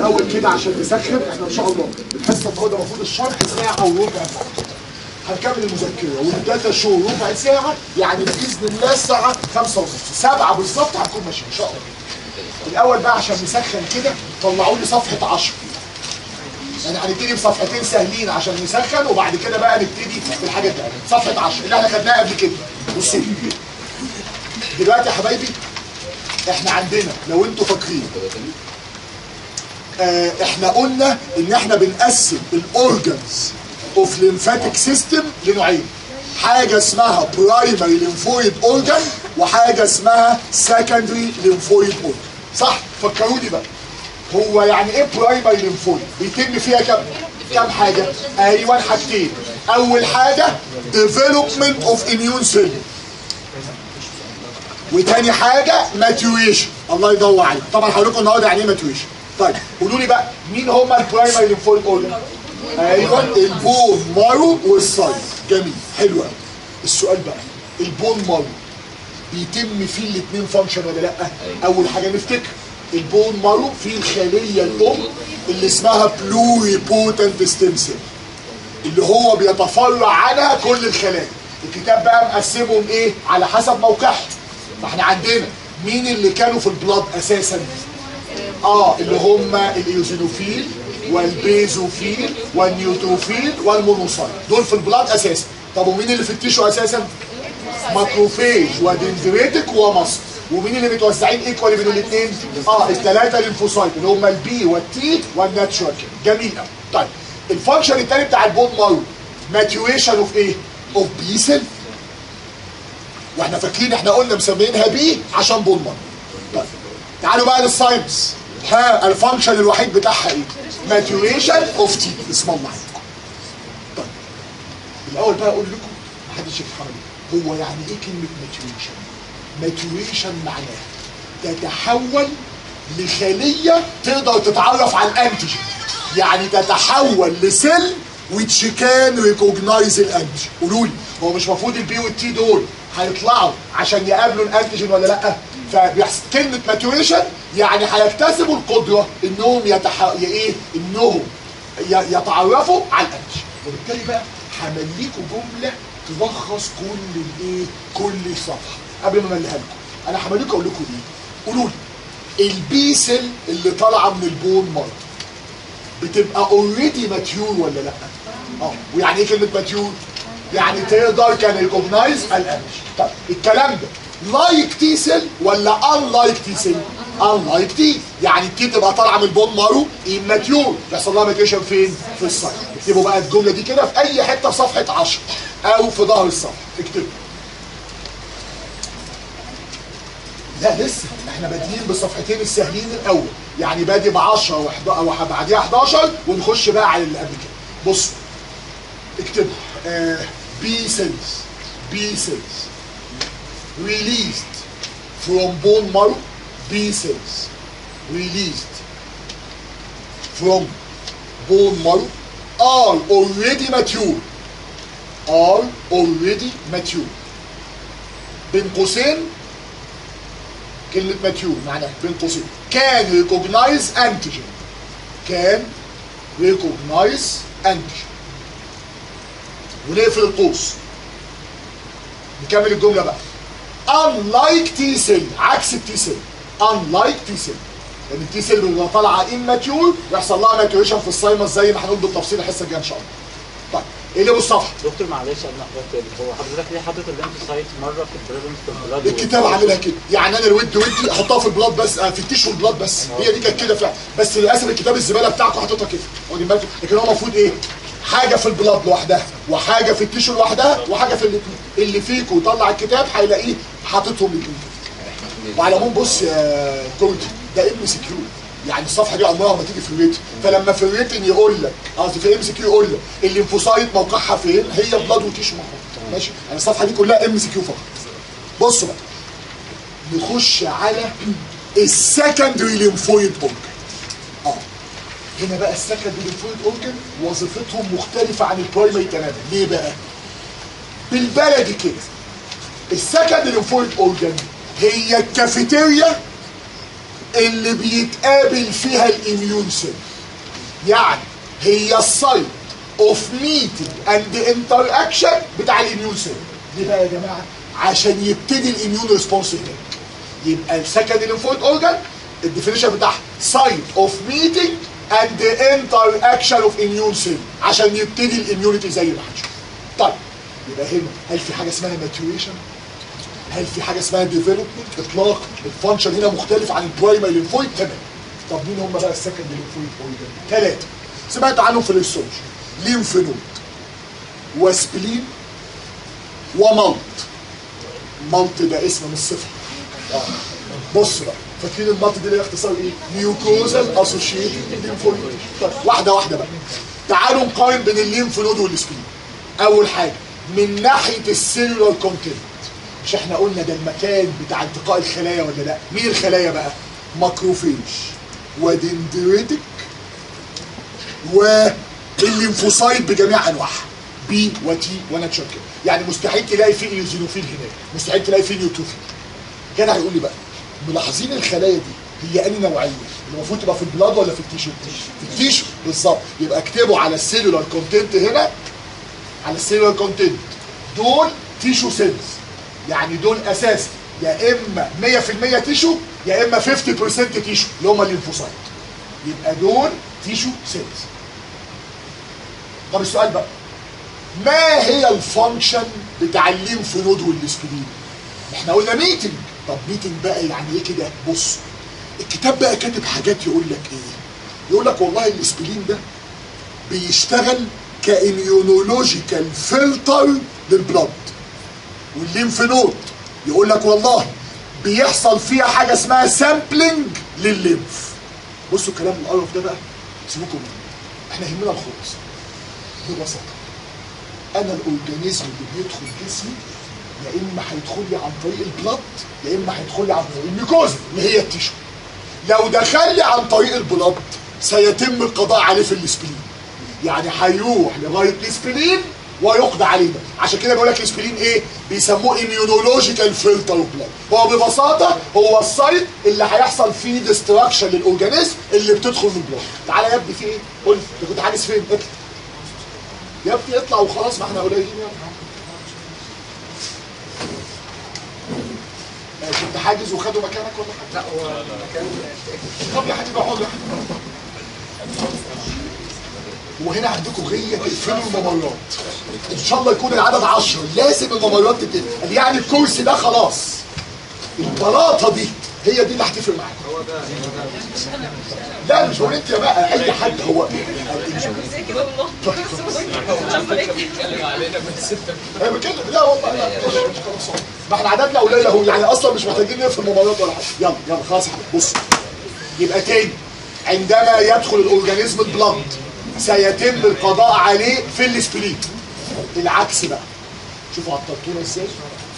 الاول كده عشان نسخن احنا ان شاء الله الحصه النهارده المفروض الشرح ساعه او ربع ساعه هنكمل المذكره والداتا شو ربع ساعه يعني باذن الله الساعه 5 ونص 7 بالظبط هنكون ماشيين ان شاء الله الاول بقى عشان نسخن كده طلعوا لي صفحه 10 يعني هنبتدي بصفحتين سهلين عشان نسخن وبعد كده بقى نبتدي بالحاجه التانيه صفحه 10 اللي احنا خدناها قبل كده بصوا دلوقتي يا حبايبي احنا عندنا لو انتوا فاكرين آه احنا قلنا ان احنا بنقسم الاورجنز اوف ليمفاتيك سيستم لنوعين حاجه اسمها برايمري ليمفويد اورجان وحاجه اسمها سكندري ليمفويد اورجان صح فكروني بقى هو يعني ايه برايمري ليمفويد بيتم فيها كم كم حاجه ايوه حاجتين اول حاجه ديفلوبمنت اوف اميون سيل وتاني حاجه ماتيويشن الله يدور عليك طبعا هقول لكم النهارده يعني ايه ماتيويشن طيب قولوا لي بقى مين هما البرايمري ليمفويد اورجان ايوه البون مارو والسايد جميل حلو قوي السؤال بقى البون مارو بيتم فيه الاثنين فانكشن ولا لا اول حاجه نفتكر البون مارو فيه الخليه الام اللي اسمها بلوري بوتنت ستيم سيل اللي هو بيتفرع عنها كل الخلايا الكتاب بقى مقسمهم ايه على حسب موقعهم فاحنا عندنا مين اللي كانوا في البلاد اساسا اه اللي هم الايوزينوفيل والبيزوفيل والنيوتروفيل والمونوسايت دول في البلاد اساسا طب ومين اللي في التيشو اساسا ماكروفيج ودندريتك ومصر ومين اللي متوزعين ايكوالي بين الاثنين اه الثلاثه ليمفوسايت اللي هم البي والتي والناتشورال جميل قوي طيب الفانكشن الثاني بتاع البون مارو ماتيويشن اوف ايه اوف بي سيل واحنا فاكرين احنا قلنا مسمينها بي عشان بون مارو طيب تعالوا بقى للساينس ها الفانكشن الوحيد بتاعها ايه ماتيويشن اوف تي اسم الله عليكم طيب الاول بقى اقول لكم محدش يفهم هو يعني ايه كلمه ماتيويشن ماتيويشن معناها تتحول لخليه تقدر تتعرف على الانتيجين يعني تتحول لسيل which can recognize الانتيجين قولوا لي هو مش المفروض البي والتي دول هيطلعوا عشان يقابلوا الانتيجين ولا لا فبيحصل كلمه ماتيوريشن يعني هيكتسبوا القدره انهم يتح... ايه انهم ي... يتعرفوا على الانتيجين وبالتالي بقى همليكوا جمله تلخص كل الايه كل صفحه قبل ما امليها لكم انا همليكوا اقول لكم ايه قولوا لي البي سيل اللي طالعه من البون مارو بتبقى اوريدي ماتيور ولا لا اه ويعني ايه كلمه ماتيور يعني تقدر كان ريكوجنايز الانتيجين طب الكلام ده لايك تي سيل ولا ان لايك تي سيل ان لايك تي يعني التي تبقى طالعه من البون مارو اماتيور يحصل لها ماتيوشن فين في السايت اكتبوا بقى الجمله دي كده في اي حته في صفحه 10 او في ظهر الصفحه اكتبوا لا لسه احنا بادئين بالصفحتين السهلين الاول يعني بادئ ب 10 و11 بعديها 11 ونخش بقى على اللي قبل كده بصوا اكتبوا آه بي سيلز بي سيلز released from bone marrow B cells released from bone marrow are already mature are already mature بين قوسين كلمة mature معناها بين قوسين can recognize antigen can recognize antigen ونقفل القوس نكمل الجملة بقى unlike T cell عكس التي سيل unlike T cell لان التي سيل بتبقى طالعه immature ويحصل لها ماتيوريشن في السايمس زي ما هنقول بالتفصيل الحصه الجايه ان شاء الله. طيب اقلبوا الصفحه دكتور معلش انا هو حضرتك ليه حاطط الليمفوسايت مره في البريزنس في البلاد الكتاب عاملها كده يعني انا الود ودي احطها في البلاد بس آه، في التيشو البلاد بس هي دي كانت كده فعلا بس للاسف الكتاب الزباله بتاعكم حاططها كده واخدين بالكم لكن هو المفروض ايه حاجه في البلاد لوحدها وحاجه في التيشو لوحدها وحاجه في الاثنين اللي فيكم يطلع الكتاب هيلاقيه حاططهم الاثنين كده وعلى العموم بص يا كورتي ده ام سي كيو يعني الصفحه دي عمرها ما تيجي في الريتن فلما في الريتن يقول لك قصدي في ام سي كيو يقول لك الليمفوسايت موقعها فين هي بلاد وتيشو مع بعض ماشي يعني الصفحه دي كلها ام سي كيو فقط بصوا بقى نخش على السكندري ليمفويد اورجن اه هنا بقى السكندري ليمفويد اورجن وظيفتهم مختلفه عن البرايمري تماما ليه بقى بالبلدي كده السكندري ليمفويد اورجن هي الكافيتيريا اللي بيتقابل فيها الاميون سيل يعني هي السايت اوف ميتنج اند انتر اكشن بتاع الاميون سيل ليه بقى يا جماعه عشان يبتدي الاميون ريسبونس هناك يبقى السكند ليمفويد اورجان الديفينيشن بتاعها سايت اوف ميتنج اند انتر اكشن اوف اميون سيل عشان يبتدي الاميونيتي زي ما هنشوف طيب يبقى هنا هل في حاجه اسمها ماتوريشن هل في حاجه اسمها ديفلوبمنت اطلاقا الفانكشن هنا مختلف عن البرايمري ليمفويد تمام طب مين هم بقى السكند ليمفويد اورجان ثلاثه سمعت عنهم في الهيستولوجي ليمف نود وسبلين وملط ملط ده اسم مش صفه آه. بص بقى فاكرين الملط دي اللي هي اختصار ايه؟ ميوكوزال اسوشيتد ليمفويد طيب واحده واحده بقى تعالوا نقارن بين الليمف نود والسبلين اول حاجه من ناحيه السيلولار كونتنت مش احنا قلنا ده المكان بتاع التقاء الخلايا ولا لا مين الخلايا بقى ماكروفيج ودندريتك والليمفوسايت بجميع انواعها بي وتي وناتشر كده يعني مستحيل تلاقي فيه ايوزينوفيل هناك مستحيل تلاقي فيه نيوتروفيل كده هيقول لي بقى ملاحظين الخلايا دي هي انهي نوعيه اللي المفروض تبقى في البلاد ولا في التيشو في التيشو بالظبط يبقى اكتبوا على السيلولار كونتنت هنا على السيلولار كونتنت دول تيشو سيلز يعني دول اساسا يا اما 100% تيشو يا اما 50% تيشو اللي هم الليمفوسايت يبقى دول تيشو سيلز طب السؤال بقى ما هي الفانكشن بتاع الليمف نود والسبلين احنا قلنا ميتنج طب ميتنج بقى يعني ايه كده بص الكتاب بقى كاتب حاجات يقول لك ايه يقول لك والله الاسبلين ده بيشتغل كاميونولوجيكال فلتر للبلد والليمف نود يقول لك والله بيحصل فيها حاجه اسمها سامبلنج للليمف بصوا الكلام القرف ده بقى سيبوكم منه احنا يهمنا الخلاص ببساطه انا الاورجانيزم اللي بيدخل جسمي يا اما هيدخل لي عن طريق البلد يا اما هيدخل لي عن طريق الميكوزا اللي هي التيشو لو دخل لي عن طريق البلد سيتم القضاء عليه في الاسبلين يعني هيروح لغايه الاسبلين ويقضى عليه بقى. عشان كده بقول لك الاسبرين ايه بيسموه اميونولوجيكال فلتر بلاد هو ببساطه هو السايت اللي هيحصل فيه ديستراكشن للاورجانيزم اللي بتدخل من البلاد تعالى يا ابني في ايه قول لي انت كنت حاجز فين اطلع يا ابني اطلع وخلاص ما احنا قليلين يلا آه، كنت حاجز وخدوا مكانك ولا حاجه لا هو مكان طب يا حبيبي اقعد يا حبيبي وهنا عندكم غيه تقفلوا الممرات ان شاء الله يكون العدد 10 لازم الممرات تتقفل يعني الكرسي ده خلاص البلاطه دي هي دي اللي هتفرق معاك لا مش هو انت يا بقى اي حد هو انا بتكلم لا والله لا مش مش خلاص ما احنا عددنا قليل اهو يعني اصلا مش محتاجين نقفل الممرات ولا حاجه يلا يلا خلاص يا حبيبي بص يبقى تاني عندما يدخل الاورجانيزم البلد سيتم القضاء عليه في السبليت العكس بقى شوفوا عطلتونا ازاي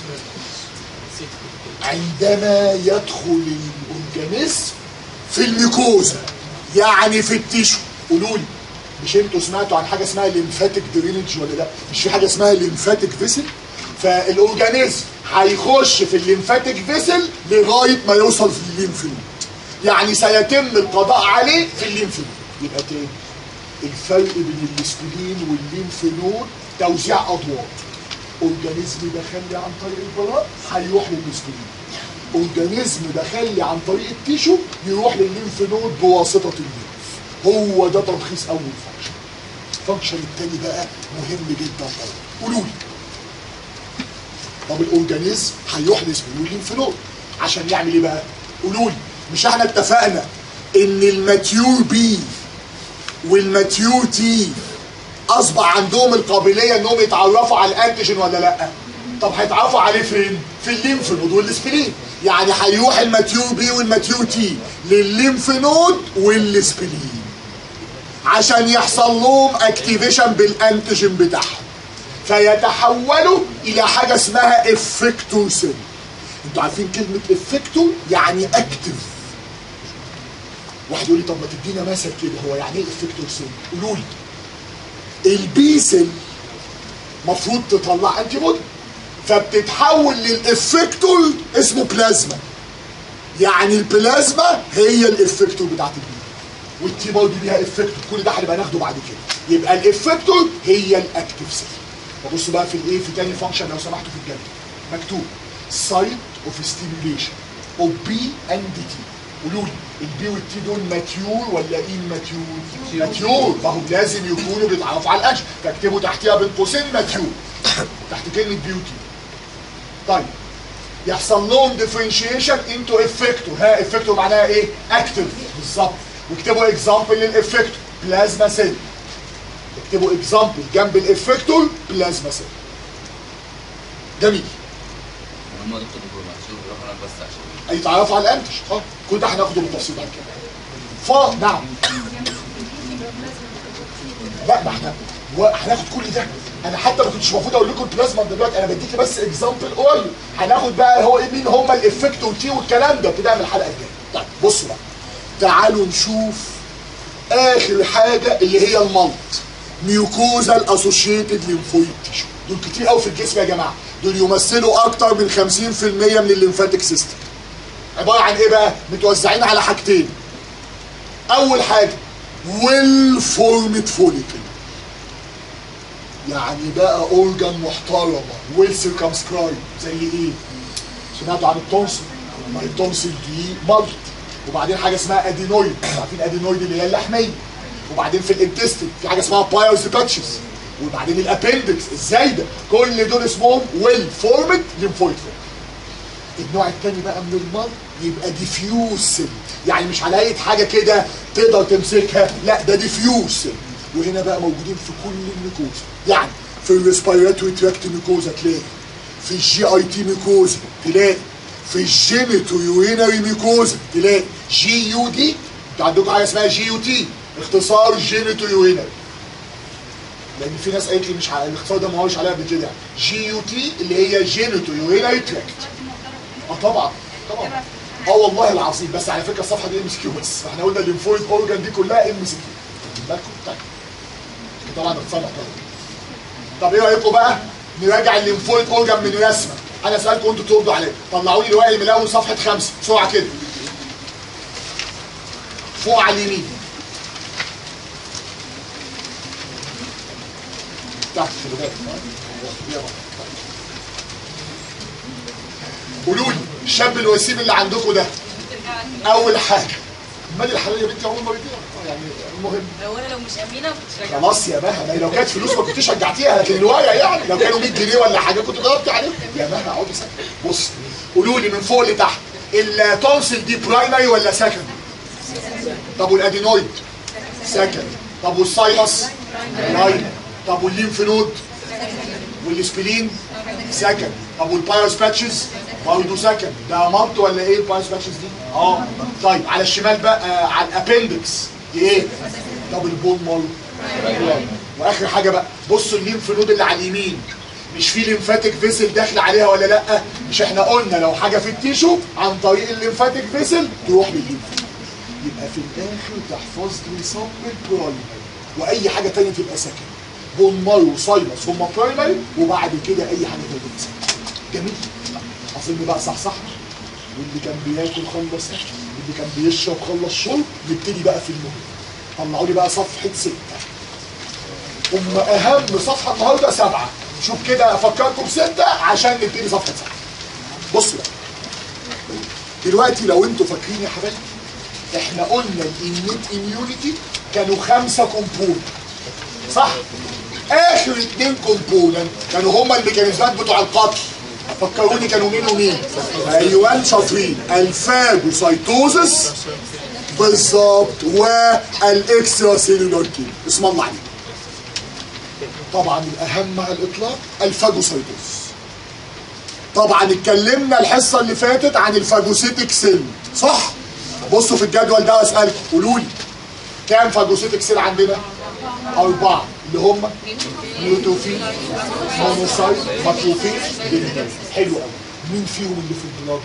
عندما يدخل الاورجانيزم في الميكوزا يعني في التيشو قولوا لي مش انتوا سمعتوا عن حاجه اسمها ليمفاتيك درينج ولا لا مش في حاجه اسمها ليمفاتيك فيسل فالاورجانيزم هيخش في الليمفاتيك فيسل لغايه ما يوصل في الليمف نود يعني سيتم القضاء عليه في الليمف نود يبقى تاني الفرق بين الاسبلين والليمف نود توزيع ادوار اورجانيزم دخل لي عن طريق البلاط هيروح للاسبلين اورجانيزم دخل لي عن طريق التيشو يروح للليمف نود بواسطه الليمف هو ده تلخيص اول فانكشن الفانكشن التاني بقى مهم جدا قوي قولوا لي طب الاورجانيزم هيروح لاسبلين والليمف نود عشان يعمل ايه بقى قولوا لي مش احنا اتفقنا ان الماتيور بي والماتيور تي اصبح عندهم القابليه انهم يتعرفوا على الانتيجين ولا لا طب هيتعرفوا عليه فين في الليمف نود والسبلين يعني هيروح الماتيور بي والماتيور تي للليمف نود والسبلين عشان يحصل لهم اكتيفيشن بالانتيجين بتاعهم فيتحولوا الى حاجه اسمها افكتور سيل انتوا عارفين كلمه افكتور يعني اكتف واحد يقول لي طب ما تدينا مثل كده هو يعني ايه افكتور سيل قولوا لي البي سيل المفروض تطلع انتي بودي فبتتحول للافكتور اسمه بلازما يعني البلازما هي الافكتور بتاعت البيوت والتي برضه ليها افكتور كل ده هنبقى ناخده بعد كده يبقى الافكتور هي الاكتيف سيل فبصوا بقى في الايه في تاني فانكشن لو سمحتوا في الجدول مكتوب سايت اوف ستيميوليشن اوف بي اند تي قولوا لي البي والتي دول ماتيور ولا ان ماتيور؟ ماتيور فهم لازم يكونوا بيتعرفوا على الاكشن فاكتبوا تحتيها بين قوسين ماتيور تحت كلمه بيوتي طيب يحصل لهم ديفرنشيشن انتو افكتور ها افكتور معناها ايه؟ اكتف بالظبط واكتبوا اكزامبل للافكتور بلازما سيل اكتبوا اكزامبل جنب الافكتور بلازما سيل جميل هم دكتور دكتور معشور بيروحوا هناك بس عشان يتعرفوا على الانتش اه كل ده هناخده بالتفصيل بعد كده ف نعم لا ما احنا هو هناخد كل ده انا حتى ما كنتش المفروض اقول لكم البلازما دلوقتي انا بديكي بس اكزامبل قريب هناخد بقى هو ايه مين هم الافكت والتي والكلام ده ابتداء من الحلقه الجايه طيب بصوا بقى تعالوا نشوف اخر حاجه اللي هي الملط ميوكوزال اسوشيتد ليمفويد تيشو دول كتير قوي في الجسم يا جماعه دول يمثلوا اكتر من 50% من الليمفاتيك سيستم عباره عن ايه بقى متوزعين على حاجتين اول حاجه ويل فورمد فوليكل يعني بقى اورجان محترمه ويل سيركمسكرايب زي ايه سمعتوا عن التونسل ما هي التونسل دي ملط وبعدين حاجه اسمها ادينويد عارفين ادينويد اللي هي اللحميه وبعدين في الانتستين في حاجه اسمها بايرز باتشز وبعدين الابندكس الزايده كل دول اسمهم ويل فورمد ليمفويد النوع الثاني بقى من المرض يبقى ديفيوز سيل يعني مش على اي حاجه كده تقدر تمسكها لا ده ديفيوز سيل وهنا بقى موجودين في كل الميكوزا يعني في الريسبيراتوري تراكت ميكوزا تلاقي في الجي اي تي ميكوزا تلاقي في الجينيتو يورينري ميكوزا تلاقي جي يو دي انتوا عندكم حاجه اسمها جي يو تي اختصار جينيتو يورينري لان في ناس قالت لي مش ع- الاختصار ده ما هوش عليها قبل كده يعني جي يو تي اللي هي جينيتو يورينري تراكت اه طبعا طبعا اه والله العظيم بس على فكره الصفحه دي ام اس كيو بس فاحنا قلنا الليمفويد اورجان دي كلها ام اس كيو بالكم طيب طبعا اختصار محترم طب ايه رايكم بقى نراجع الليمفويد اورجان من رسمه انا اسالكم انتوا تردوا عليا طلعوا لي الورق من الاول صفحه خمسه بسرعه كده فوق على اليمين تحت خلي بالك يلا. قولوا لي الشاب الوسيم اللي عندكم ده اول حاجه مال الحلال يا بنتي اول مره كده يعني المهم لو انا لو مش امينه ما كنتش راجعه خلاص يا مها ما هي لو كانت فلوس ما كنتش شجعتيها لكن الورقه يعني لو كانوا 100 جنيه ولا حاجه كنت ضربت عليهم يا مها اقعدي ساكت بص قولوا لي من فوق لتحت التونسل دي برايمري ولا سكندري؟ طب والادينويد؟ سكندري طب والساينس؟ برايمري طب والليمف نود؟ والسبلين؟ سكند طب والبايروس باتشز؟ برضه سكند ده مالت ولا ايه البايروس باتشز دي؟ اه طيب على الشمال بقى آه على الابندكس دي ايه؟ طب البون مارو واخر حاجه بقى بصوا الليمف نود اللي على اليمين مش في ليمفاتيك فيسل داخل عليها ولا لا مش احنا قلنا لو حاجه في التيشو عن طريق الليمفاتيك فيسل تروح للليمف يبقى في الاخر تحفظ لي صم البرايمري واي حاجه تانية تبقى سكن بون مارو ساينس هم برايمري وبعد كده اي حاجه تانية تبقى سكن جميل اظن بقى صح صح واللي كان بياكل خلص اكل واللي كان بيشرب خلص شرب نبتدي بقى في المهم طلعوا لي بقى صفحه سته هم اهم صفحه النهارده سبعه شوف كده افكركم بسته عشان نبتدي صفحه سبعه بصوا بقى دلوقتي لو انتوا فاكرين يا حبايبي احنا قلنا الانيت اميونيتي كانوا خمسه كومبوننت صح اخر اتنين كومبوننت كانوا هما الميكانيزمات بتوع القتل فكروني كانوا مين ومين ايوه شاطرين الفاجوسايتوزس بالظبط والاكسترا سيلولار كيل اسم الله عليك طبعا الاهم على الاطلاق الفاجوسايتوز طبعا اتكلمنا الحصه اللي فاتت عن الفاجوسيتك سيل صح بصوا في الجدول ده واسالكم قولوا لي كام فاجوسيتك سيل عندنا اربعه اللي هم نيوتروفيل مونوسايت ماكروفيج دندريت حلو قوي مين فيهم اللي في البلاد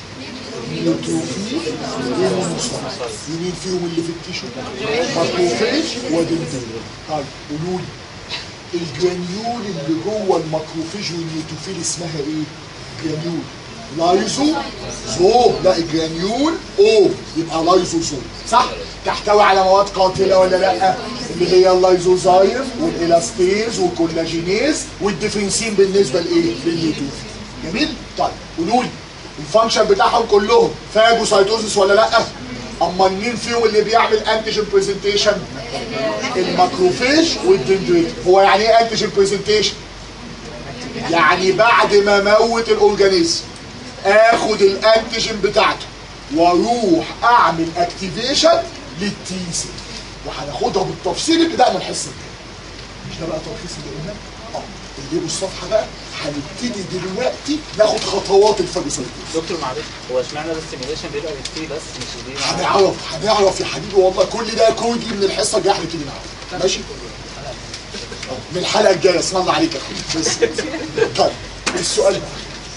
نيوتروفيل ومونوسايت ومين فيهم اللي في التيشو ماكروفيج ودندريت طيب قولوا لي الجرانيول اللي جوه الماكروفيج والنيوتروفيل اسمها ايه؟ جرانيول لايزوزوم لا الجرانيول او يبقى لايزوزوم صح تحتوي على مواد قاتله ولا لا اللي هي اللايزوزايم والالاستيز والكولاجينيز والديفنسين بالنسبه لايه للنيوتروفيل جميل طيب قولوا لي الفانكشن بتاعهم كلهم فاجوسايتوزس ولا لا اما مين فيهم اللي بيعمل انتيجين برزنتيشن الماكروفيج والدندريت هو يعني ايه انتيجين برزنتيشن يعني بعد ما اموت الاورجانيزم اخد الانتيجين بتاعته واروح اعمل اكتيفيشن للتي سيل وهناخدها بالتفصيل ابتداء من الحصه الجايه مش ده بقى تلخيص اللي قلناه اه اللي الصفحه بقى هنبتدي دلوقتي ناخد خطوات الفاجوسايتوز دكتور معلش هو اشمعنى الستيميوليشن بيبقى بالتي بس مش دي هنعرف هنعرف يا حبيبي والله كل ده كودي من الحصه الجايه هنبتدي نعرف ماشي آه، من الحلقه الجايه اسم الله عليك يا اخويا بس طيب السؤال بقى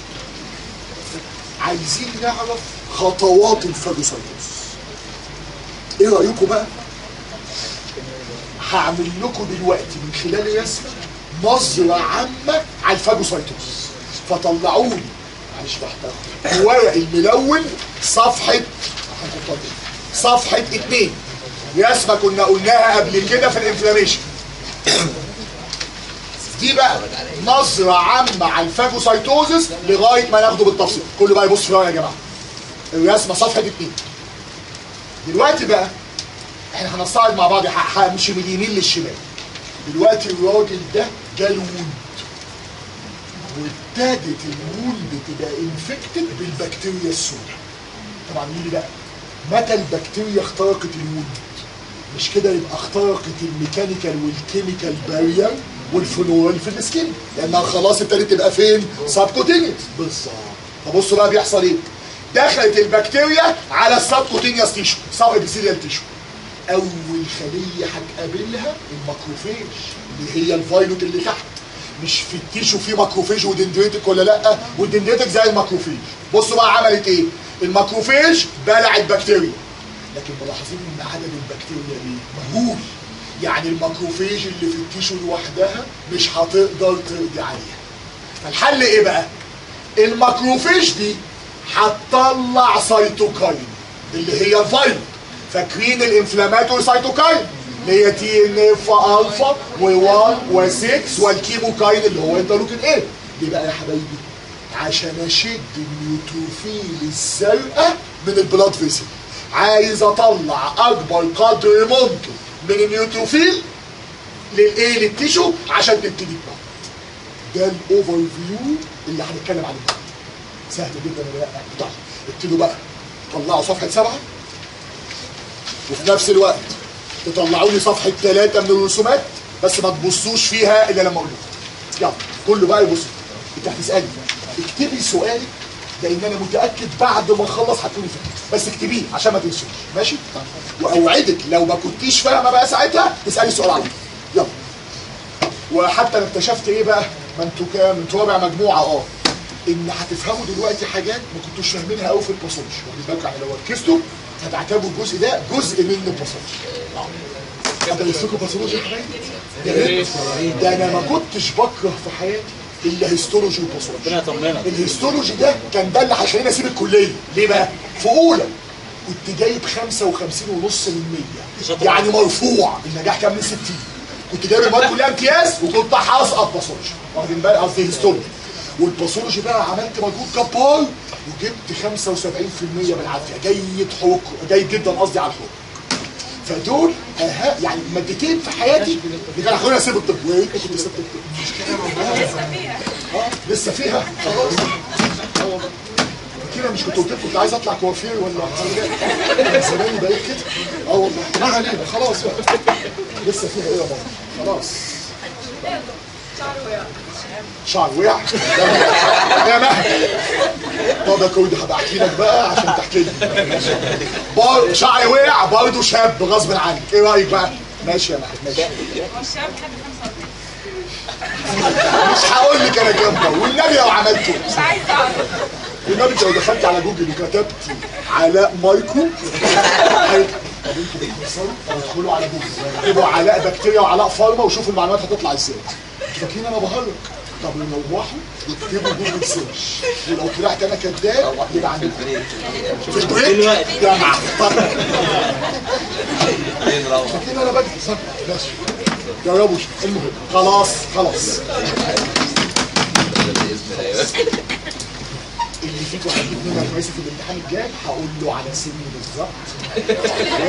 عايزين نعرف خطوات الفاجوسايتوز ايه رايكم بقى هعمل لكم دلوقتي من خلال رسمه نظره عامه على الفاجوسايتوز فطلعوا لي معلش تحت الورق الملون صفحه صفحه اتنين رسمه كنا قلناها قبل كده في الانفلاميشن دي بقى نظره عامه على الفاجوسايتوزس لغايه ما ناخده بالتفصيل كله بقى يبص في الورق يا جماعه الرسمه صفحه اتنين دلوقتي بقى احنا هنستعرض مع بعض ه- همشي من اليمين للشمال دلوقتي الراجل ده جاله وند وابتدت الوند تبقى انفكتد بالبكتيريا السوداء طبعا مين بقى متى البكتيريا اخترقت الوند مش كده يبقى اخترقت الميكانيكال والكيميكال بارير والفلورال في السكين لانها خلاص ابتدت تبقى فين سبكوتينيوس بالظبط فبصوا بقى بيحصل ايه دخلت البكتيريا على السبكوتينيوس تيشو سب ابيثيليال تيشو اول خليه هتقابلها الماكروفيج اللي هي الفايلوت اللي تحت مش في التيشو في ماكروفيج ودندريتك ولا لا والدندريتك زي الماكروفيج بصوا بقى عملت ايه الماكروفيج بلعت بكتيريا لكن ملاحظين ان عدد البكتيريا ايه مهول يعني الماكروفيج اللي في التيشو لوحدها مش هتقدر تقضي عليها فالحل ايه بقى الماكروفيج دي هتطلع سيتوكاين اللي هي الفيروس فاكرين الانفلاماتوري سيتوكاين اللي هي تي ان اف الفا و1 و6 والكيموكاين اللي هو انترلوكين ايه ليه بقى يا حبايبي عشان اشد النيوتروفيل الزرقاء من البلاد فيسل عايز اطلع اكبر قدر ممكن من النيوتروفيل للايه للتيشو عشان تبتدي تموت ده الاوفر فيو اللي هنتكلم عليه دلوقتي. سهل جدا ولا لا طيب ابتدوا بقى طلعوا صفحه سبعه وفي نفس الوقت تطلعوا لي صفحه ثلاثه من الرسومات بس ما تبصوش فيها الا لما اقول لكم يلا كله بقى يبص انت هتسالني اكتبي سؤالك لان انا متاكد بعد ما اخلص هتكوني فاهمه بس اكتبيه عشان ما تنسوش ماشي واوعدك لو ما كنتيش فاهمه بقى ساعتها تسالي السؤال على طول يلا وحتى انا اكتشفت ايه بقى ما انتوا كام انتوا رابع مجموعه اه ان هتفهموا دلوقتي حاجات ما كنتوش فاهمينها قوي في الباسولوجي واخد بالكم يعني لو ركزتوا هتعتبروا الجزء ده جزء من الباسولوجي ادرس لكم باسولوجي يا حبايبي يا ريت ده انا ما كنتش بكره في حياتي الا هيستولوجي وباسولوجي ربنا يطمنك الهيستولوجي ده كان ده اللي هيخليني اسيب الكليه ليه بقى في اولى كنت جايب 55 ونص من 100 يعني مرفوع النجاح كان من 60 كنت جايب المواد كلها امتياز وكنت هسقط باثولوجي واخدين بالك قصدي هيستولوجي والباثولوجي بقى عملت مجهود جبار وجبت 75% بالعافيه جيد حقوق جيد جدا قصدي على الحقوق فدول أها يعني مادتين في حياتي اللي كانوا هيخلوني اسيب الطب ويا ريت كنت سبت الطب لسه فيها اه لسه فيها خلاص اه والله كده مش كنت قلت لكم كنت عايز اطلع كوافير ولا حاجه من زمان بقيت كده اه والله ما علينا خلاص بقى لسه فيها ايه يا بابا خلاص شعره وقع شعر وقع يا مهد طب يا كودي هبقى احكي لك بقى عشان تحكي لي بار شعري وقع برضه شاب غصب عنك ايه رايك بقى ماشي يا مهد ماشي هو الشاب لحد 45 مش هقول لك انا جنبه والنبي لو عملته مش عايز اعرف والنبي انت لو دخلت على جوجل وكتبت علاء مايكرو هيطلع. طب انتوا بتهزروا طب ادخلوا على جوجل اكتبوا علاء بكتيريا وعلاء فارما وشوفوا المعلومات هتطلع ازاي انتوا فاكرين انا بهرج طب نروحوا واكتبوا جوجل سيرش ولو طلعت انا كذاب يبقى عندكم في البريك يا معفن فاكرين انا بدري صح ماشي جربوا شوف. المهم خلاص خلاص اللي فيكم هيجيب منها كويسه في الامتحان الجاي هقول له على سني بالظبط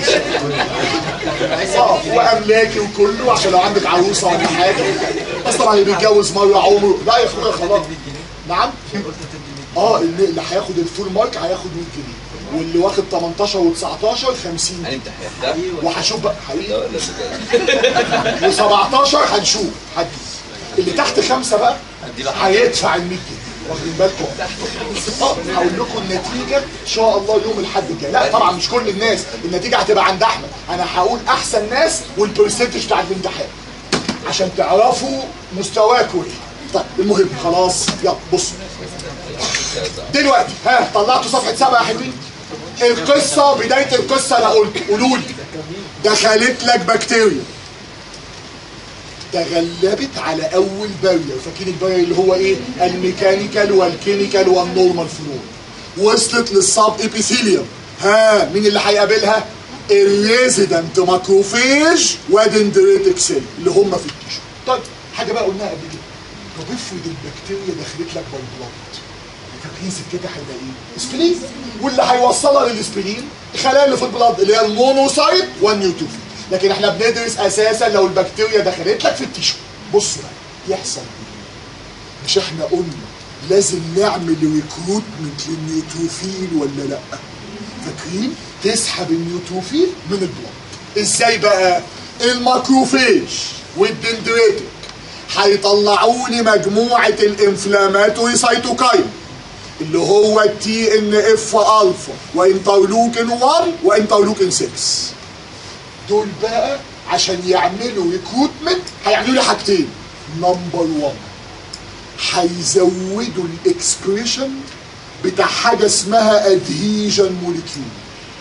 اه واملاكي وكله عشان لو عندك عروسه ولا حاجه بس طبعا اللي بيتجوز مره عمره لا يا اخويا خلاص نعم اه اللي اللي هياخد الفول مارك هياخد 100 جنيه واللي واخد 18 و19 50 جنيه هنمتحن ده وهشوف بقى حقيقي ولا ده و17 هنشوف حد اللي تحت خمسه بقى هيدفع ال 100 جنيه واخدين بالكم اه هقول لكم النتيجه ان شاء الله يوم الاحد الجاي لا طبعا مش كل الناس النتيجه هتبقى عند احمد انا هقول احسن ناس والبرسنتج بتاع الامتحان عشان تعرفوا مستواكم ايه طيب المهم خلاص يلا بصوا دلوقتي ها طلعتوا صفحه سبعه يا حلوين القصه بدايه القصه انا قلت قولوا لي دخلت لك بكتيريا تغلبت على اول بارير فاكرين البارير اللي هو ايه الميكانيكال والكيميكال والنورمال فلور وصلت للصاب ابيثيليوم ها مين اللي هيقابلها الريزيدنت ماكروفيج ودندريتك سيل اللي هم في التيشو طيب حاجه بقى قلناها قبل كده طب افرض البكتيريا دخلت لك بالبلط فاكرين سكتها هيبقى ايه؟ سبلين واللي هيوصلها للسبلين الخلايا اللي في البلاد اللي هي المونوسايت والنيوتروفيل لكن احنا بندرس اساسا لو البكتيريا دخلت لك في التيشو بصوا بقى يحصل ايه؟ مش احنا قلنا لازم نعمل ريكروتمنت للنيوتروفيل ولا لا؟ فاكرين؟ تسحب النيوتروفيل من البلاد ازاي بقى؟ الماكروفيج والدندريتك هيطلعوا لي مجموعه الانفلاماتوري سيتوكاين اللي هو التي ان اف الفا وانترلوكين 1 وانترلوكين 6 دول بقى عشان يعملوا ريكروتمنت هيعملوا لي حاجتين نمبر 1 هيزودوا الاكسبريشن بتاع حاجه اسمها ادهيجن موليكيول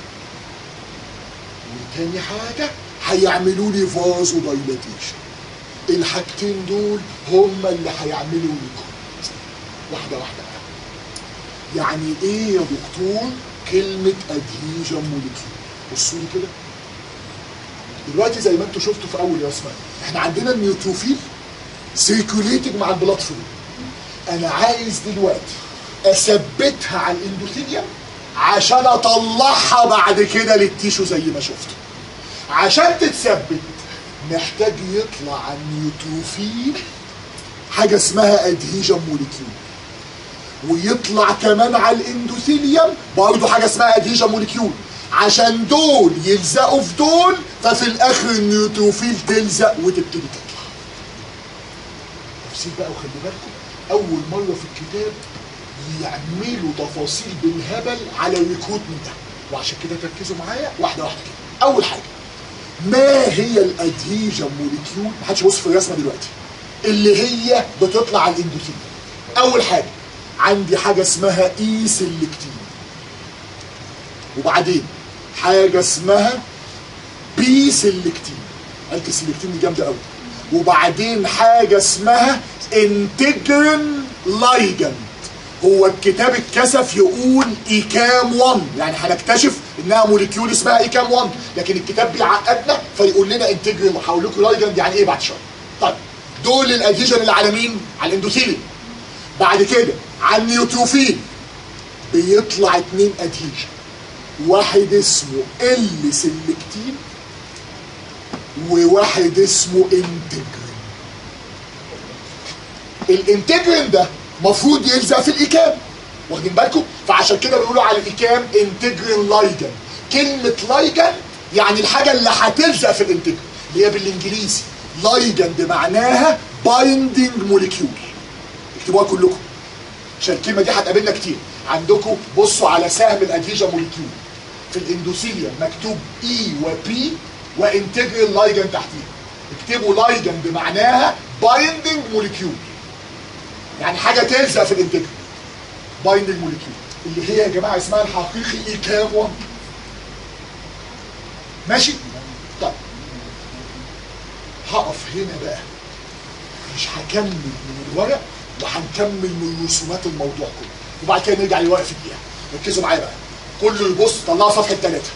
وتاني حاجه هيعملوا لي فازو دايلاتيشن الحاجتين دول هما اللي هيعملوا ريكروت واحده واحده يعني ايه يا دكتور كلمه ادهيجن موليكيول بصوا لي كده دلوقتي زي ما انتم شفتوا في اول رسمه احنا عندنا النيوتروفيل سيركوليتنج مع البلاد فلو انا عايز دلوقتي اثبتها على الاندوثيليوم عشان اطلعها بعد كده للتيشو زي ما شفتوا عشان تتثبت محتاج يطلع على النيوتروفيل حاجه اسمها ادهيجن موليكيول ويطلع كمان على الاندوثيليوم برضه حاجه اسمها ادهيجن موليكيول عشان دول يلزقوا في دول ففي الاخر النيوتروفيل تلزق وتبتدي تطلع تفسير بقى وخلي بالكم اول مره في الكتاب يعملوا تفاصيل بالهبل على الريكروتمنت ده وعشان كده تركزوا معايا واحده واحده كده اول حاجه ما هي الادهيجن موليكيول محدش يبص في الرسمه دلوقتي اللي هي بتطلع على الاندوثيليوم اول حاجه عندي حاجه اسمها اي سيلكتين وبعدين حاجه اسمها بي سيلكتين قالت السيلكتين دي جامده قوي وبعدين حاجه اسمها انتجرين لايجند هو الكتاب اتكسف يقول ايكام 1 يعني هنكتشف انها موليكيول اسمها ايكام 1 لكن الكتاب بيعقدنا فيقول لنا انتجرين وهقول لكم لايجند يعني ايه بعد شويه طيب دول الادهيجن اللي على مين؟ على الاندوثيليوم بعد كده على النيوتروفيل بيطلع اتنين ادهيجن واحد اسمه ال سيلكتين وواحد اسمه انتجرين الانتجرين ده مفروض يلزق في الايكام واخدين بالكم فعشان كده بيقولوا على الايكام انتجرين لايجن كلمه لايجن يعني الحاجه اللي هتلزق في الانتجرين اللي هي بالانجليزي لايجند معناها بايندينج موليكيول اكتبوها كلكم عشان الكلمه دي هتقابلنا كتير عندكم بصوا على سهم الادهيجن موليكيول في الاندوثيليوم مكتوب اي وبي وانتجرال لايجن تحتيها اكتبوا لايجن بمعناها بايندينج موليكيول يعني حاجه تلزق في الانتجرال بايندينج موليكيول اللي هي يا جماعه اسمها الحقيقي ايكام 1 ماشي طيب هقف هنا بقى مش هكمل من الورق وهنكمل من رسومات الموضوع كله وبعد كده نرجع للورق في دقيقه ركزوا معايا بقى كله يبص طلعوا صفحه ثلاثه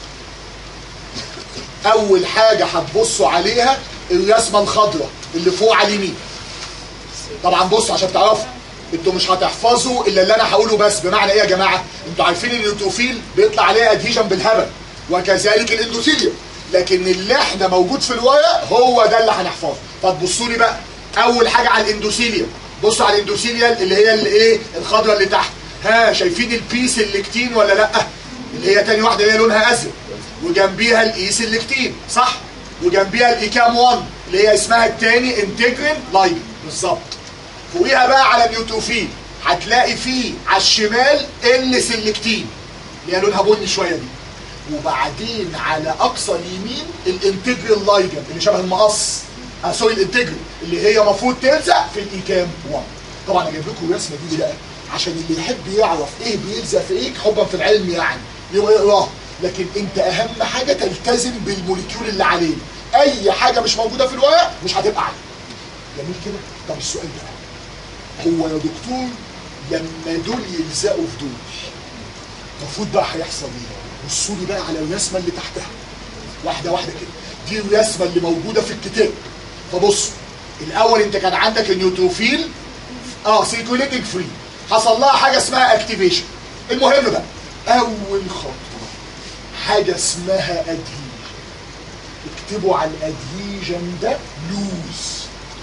اول حاجه هتبصوا عليها الرسمه الخضراء اللي فوق على اليمين طبعا بصوا عشان تعرفوا انتوا مش هتحفظوا الا اللي انا هقوله بس بمعنى ايه يا جماعه انتوا عارفين ان النيوتروفيل بيطلع عليه ادهيجن بالهبل وكذلك الاندوثيليوم لكن اللي احنا موجود في الورق هو ده اللي هنحفظه فتبصوا لي بقى اول حاجه على الاندوثيليوم بصوا على الاندوثيليال اللي هي الايه الخضراء اللي تحت ها شايفين البيس الليكتين ولا لا اللي هي تاني واحده اللي هي لونها ازرق وجنبيها الايس الليكتين صح وجنبيها الايكام 1 اللي هي اسمها التاني انتجرين لايجن بالظبط فوقيها بقى على النيوتروفيل هتلاقي فيه على الشمال ال سلكتين اللي هي لونها بني شويه دي وبعدين على اقصى اليمين الانتجرال لايجن اللي شبه المقص آه سوري الانتجرال اللي هي المفروض تلزق في الايكام 1 طبعا انا جايب لكم الرسمه دي بقى عشان اللي يحب يعرف ايه بيلزق في ايه حبا في العلم يعني يبقى يقراه لكن انت اهم حاجه تلتزم بالموليكيول اللي عليه اي حاجه مش موجوده في الورق مش هتبقى عليه جميل كده طب السؤال ده هو يا دكتور لما دول يلزقوا في دول المفروض بقى هيحصل ايه بصوا لي بقى على الرسمه اللي تحتها واحده واحده كده دي الرسمه اللي موجوده في الكتاب فبص الاول انت كان عندك النيوتروفيل اه سيركوليتنج فري حصل لها حاجه اسمها اكتيفيشن المهم بقى اول خطوه حاجه اسمها ادهيجن اكتبوا على الادهيجن ده لوز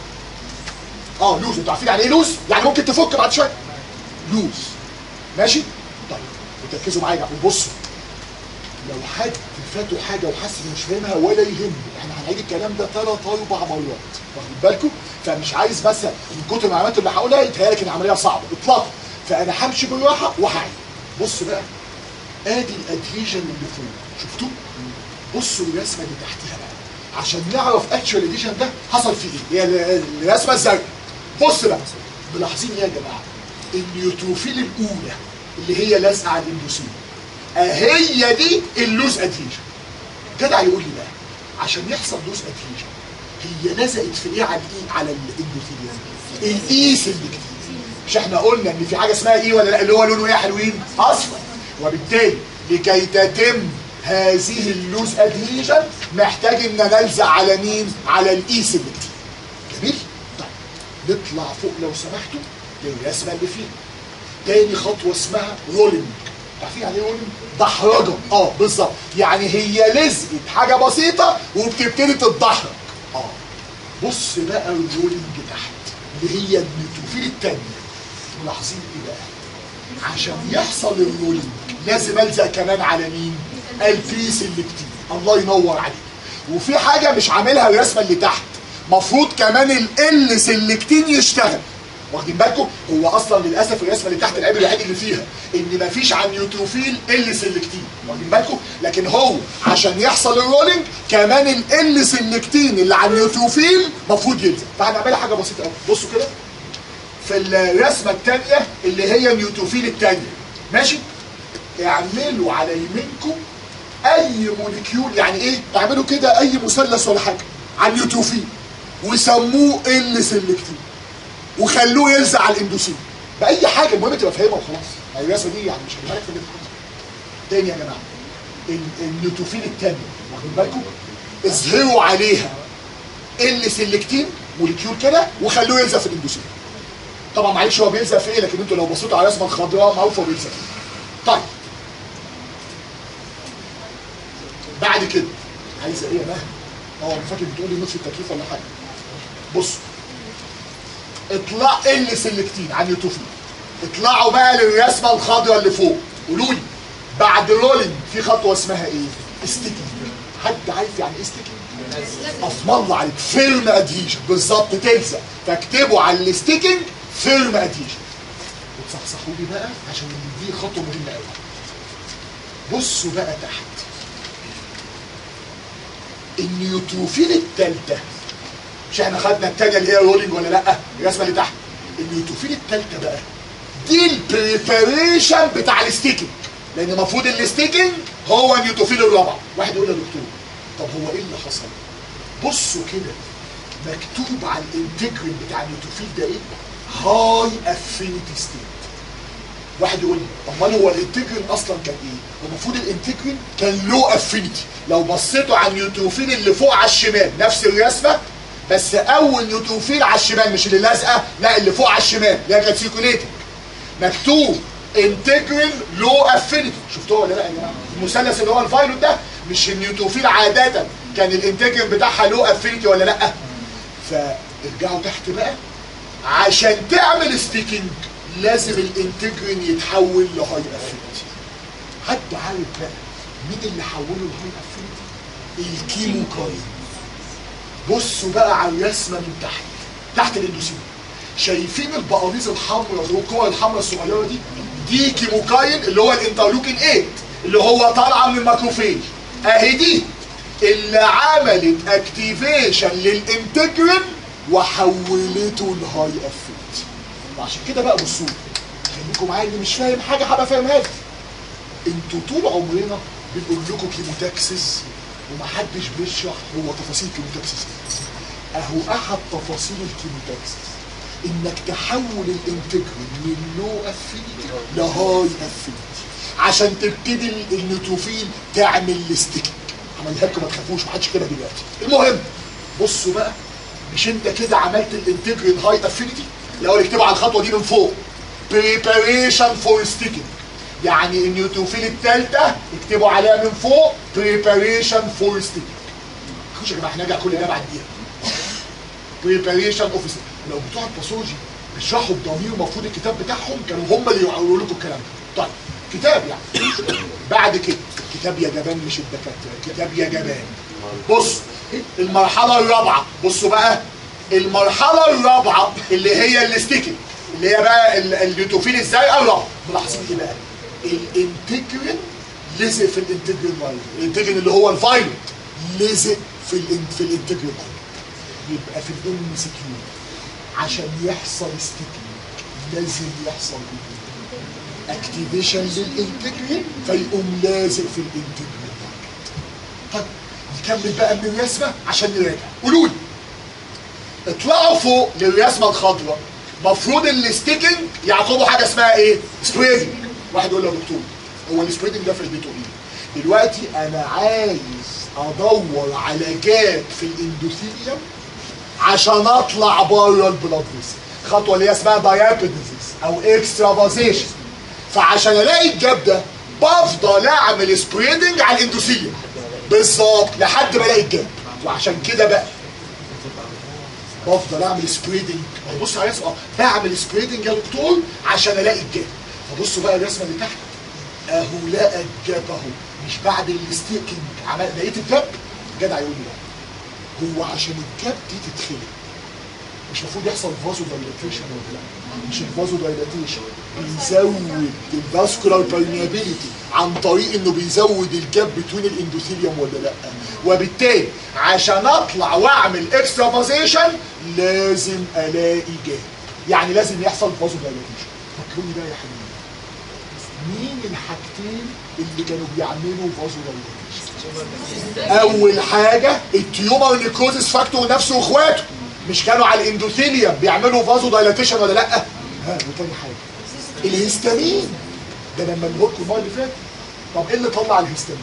اه لوز انتوا عارفين يعني ايه لوز؟ يعني ممكن تفك بعد شويه لوز ماشي؟ طيب وتركزوا معايا بقى وبصوا لو حد فاته حاجه وحس انه مش فاهمها ولا يهمه احنا هنعيد الكلام ده ثلاث اربع مرات واخد بالكم؟ فمش عايز بس من كتر المعلومات اللي هقولها يتهيألك ان العمليه صعبه اطلاقا فانا همشي بالراحه وهعيد بص بقى ادي الادهيجن اللي فوق شفتوه؟ بصوا الرسمه اللي تحتها بقى عشان نعرف اكشوال اديشن ده حصل فيه ايه هي ال- الرسمه الزرقاء بص بقى ملاحظين ايه يا جماعه النيوتروفيل الاولى اللي هي لازقه على الاندوسين اهي دي اللوز ادهيجن جدع يقول لي بقى عشان يحصل لوز ادهيجن هي لزقت في ايه على الايه على الاندوثيليوم الايس اللي كتير مش احنا قلنا ان في حاجه اسمها ايه ولا لا اللي هو لونه ايه يا حلوين اصفر وبالتالي لكي تتم هذه اللوز ادهيجن محتاج ان نلزق على مين على الايس اللي كتير جميل طيب نطلع فوق لو سمحتوا للرسمه اللي فيها تاني خطوه اسمها رولينج عارفين يعني ايه رولينج دحرجه اه بالظبط يعني هي لزقت حاجه بسيطه وبتبتدي تتدحرج اه بص بقى الرولينج تحت اللي هي النيوتروفيل التانية ملاحظين ايه بقى عشان يحصل الرولينج لازم الزق كمان على مين الفيس اللي كتير الله ينور عليك وفي حاجه مش عاملها الرسمه اللي تحت مفروض كمان ال سلكتين يشتغل واخدين بالكم هو اصلا للاسف الرسمه اللي تحت العيب الوحيد اللي فيها ان مفيش عن نيوتروفيل ال سلكتين واخدين بالكم لكن هو عشان يحصل الرولينج كمان ال سلكتين اللي على النيوتروفيل مفروض يلزق فهنعملها حاجه بسيطه قوي بصوا كده في الرسمه الثانيه اللي هي النيوتروفيل الثانيه ماشي اعملوا على يمينكم اي موليكيول يعني ايه اعملوا كده اي مثلث ولا حاجه على النيوتروفيل وسموه ال سلكتين وخلوه يلزق على الاندوسين باي حاجه المهم تبقى فاهمها وخلاص يعني الرسمه دي يعني مش هجيبها لك في الامتحان تاني يا جماعه ال- النيوتروفيل الثانيه واخدين بالكم اظهروا عليها ال سلكتين موليكيول كده وخلوه يلزق في الاندوسين طبعا معلش هو بيلزق في ايه لكن انتوا لو بصيتوا على الرسمه الخضراء معروفه بيلزق فيه. طيب بعد كده عايزه ايه يا مهدي؟ اه انا فاكر بتقولي نص التكييف ولا حاجه بصوا اطلع ال سلكتين عن اليوتوفين اطلعوا بقى للرسمه الخضراء اللي فوق قولوا لي بعد رولينج في خطوه اسمها ايه؟ ستيكينج حد عارف يعني ايه ستيكينج؟ اسم الله عليك فيرم ادهيجن بالظبط تلزق فاكتبوا على الستيكينج فيرم ادهيجن وتصحصحوا لي بقى عشان دي خطوه مهمه قوي بصوا بقى تحت النيوتروفيل الثالثه مش احنا خدنا الثانيه اللي هي رولينج ولا لا الرسمه اللي تحت النيوتروفيل الثالثه بقى دي البريباريشن بتاع الستيكينج لان المفروض الستيكينج هو النيوتروفيل الرابع واحد يقول يا دكتور طب هو ايه اللي حصل بصوا كده مكتوب على الانتجرين بتاع النيوتروفيل ده ايه هاي افينيتي ستيت واحد يقول لي امال هو الانتجرين اصلا كان ايه؟ هو المفروض الانتجرين كان لو افينيتي لو بصيتوا على النيوتروفيل اللي فوق على الشمال نفس الرسمه بس اول نيوتروفيل على الشمال مش اللي لازقه لا اللي فوق على الشمال اللي هي كانت سيركوليتنج مكتوب انتجرال لو افينيتي شفتوها ولا لا يا جماعه المثلث اللي هو الفايلوت ده مش النيوتروفيل عاده كان الانتجرال بتاعها لو افينيتي ولا لا فارجعوا تحت بقى عشان تعمل ستيكينج لازم الانتجرين يتحول لهاي افينيتي حد عارف بقى مين اللي حوله لهاي افينيتي الكيموكاين بصوا بقى على الرسمه من تحت تحت الاندوسين شايفين البقاريز الحمراء اللي هو الكور الحمراء الصغيره دي دي كيموكاين اللي هو الانترلوكين 8 اللي هو طالعه من الماكروفيج اهي دي اللي عملت اكتيفيشن للانتجرين وحولته لهاي افكت وعشان كده بقى بصوا خليكم معايا اللي مش فاهم حاجه هبقى فاهمها لكم انتوا طول عمرنا بنقول لكم كيموتاكسس ومحدش بيشرح هو تفاصيل كيموتاكسس ايه اهو احد تفاصيل الكيموتاكسس انك تحول الانتجرين من لو افينيتي لهاي افينيتي عشان تبتدي ال- النيوتروفيل تعمل الستيكينج عملها لكم ما تخافوش محدش كده دلوقتي المهم بصوا بقى مش انت كده عملت الانتجرين هاي افينيتي الاول اكتبوا على الخطوه دي من فوق preparation for sticking يعني النيوتروفيل الثالثه اكتبوا عليها من فوق preparation for sticking خش يا جماعه احنا نرجع كل ده بعديها بريباريشن اوفيس لو بتوع الباثولوجي بيشرحوا بضمير المفروض الكتاب بتاعهم كانوا هم اللي يقولوا لكم الكلام ده طيب كتاب يعني بعد كده الكتاب يا جبان مش الدكاتره الكتاب يا جبان بص المرحله الرابعه بصوا بقى المرحله الرابعه اللي هي الستيكنج اللي هي بقى ال- اليوتوفيل الزرقاء الرابعه ملاحظين ايه بقى الانتجرين لزق في الانتجرين فايلوت الانتجرين اللي هو الفايلوت لزق في الان في الانتجرين فايلوت يبقى في الام سي كيو عشان يحصل ستيكنج لازم يحصل اكتيفيشن للانتجرين فيقوم لازق في الانتجرين طيب نكمل بقى من الرسمه عشان نراجع قولوا لي اطلعوا فوق للرسمه الخضراء مفروض الستيكنج يعقبه حاجه اسمها ايه؟ سبريدنج واحد يقول له يا دكتور هو السبريدنج ده فايدته ايه؟ دلوقتي انا عايز ادور على جاب في الاندوثيليوم عشان اطلع بره البلاد فيسل الخطوه اللي هي اسمها دايابيديزيس او اكسترافازيشن فعشان الاقي الجاب ده بفضل اعمل سبريدنج على الاندوثيليوم بالظبط لحد ما الاقي الجاب وعشان كده بقى بفضل اعمل سبريدنج بص على الرسمه اه بعمل سبريدنج يا دكتور عشان الاقي الجاب فبصوا بقى الرسمه اللي تحت اهو لقى الجاب اهو مش بعد الستيكنج عمل لقيت الجاب جدع يقول لي لا هو عشان الجاب دي تتخلق مش المفروض يحصل فازو دايلاتيشن ولا لا مش الفازو دايلاتيشن بيزود الفاسكولار permeability عن طريق انه بيزود الجاب بتوين الاندوثيليوم ولا لا وبالتالي عشان اطلع واعمل اكسترافازيشن لازم الاقي جاب يعني لازم يحصل فازو دايلاتيشن فكروني بقى يا حبيبي مين الحاجتين اللي كانوا بيعملوا فازو دايلاتيشن اول حاجه التيومر نيكروزس فاكتور نفسه واخواته مش كانوا على الاندوثيليوم بيعملوا فازو دايلاتيشن ولا لا ها وتاني حاجه الهستامين ده لما نقول المره اللي فاتت طب ايه اللي طلع الهستامين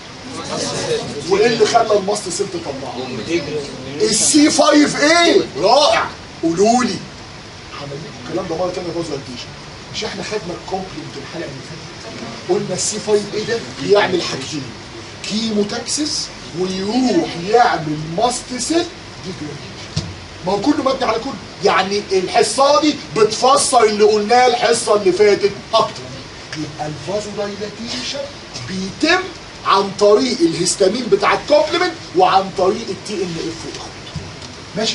وايه اللي خلى الماست سيل تطلعه السي 5 ايه رائع قولوا لي هعمل لكم الكلام ده مره ثانيه فازو دايلاتيشن مش احنا خدنا الكومبلمنت الحلقه اللي فاتت قلنا السي 5 ايه ده بيعمل حاجتين كيموتاكسس ويروح يعمل ماست سيل ديجريديشن ما هو كله مبني على كله يعني الحصه دي بتفسر اللي قلناه الحصه اللي فاتت اكتر يبقى الفازو دايلاتيشن بيتم عن طريق الهستامين بتاع الكومبلمنت وعن طريق التي ان اف ماشي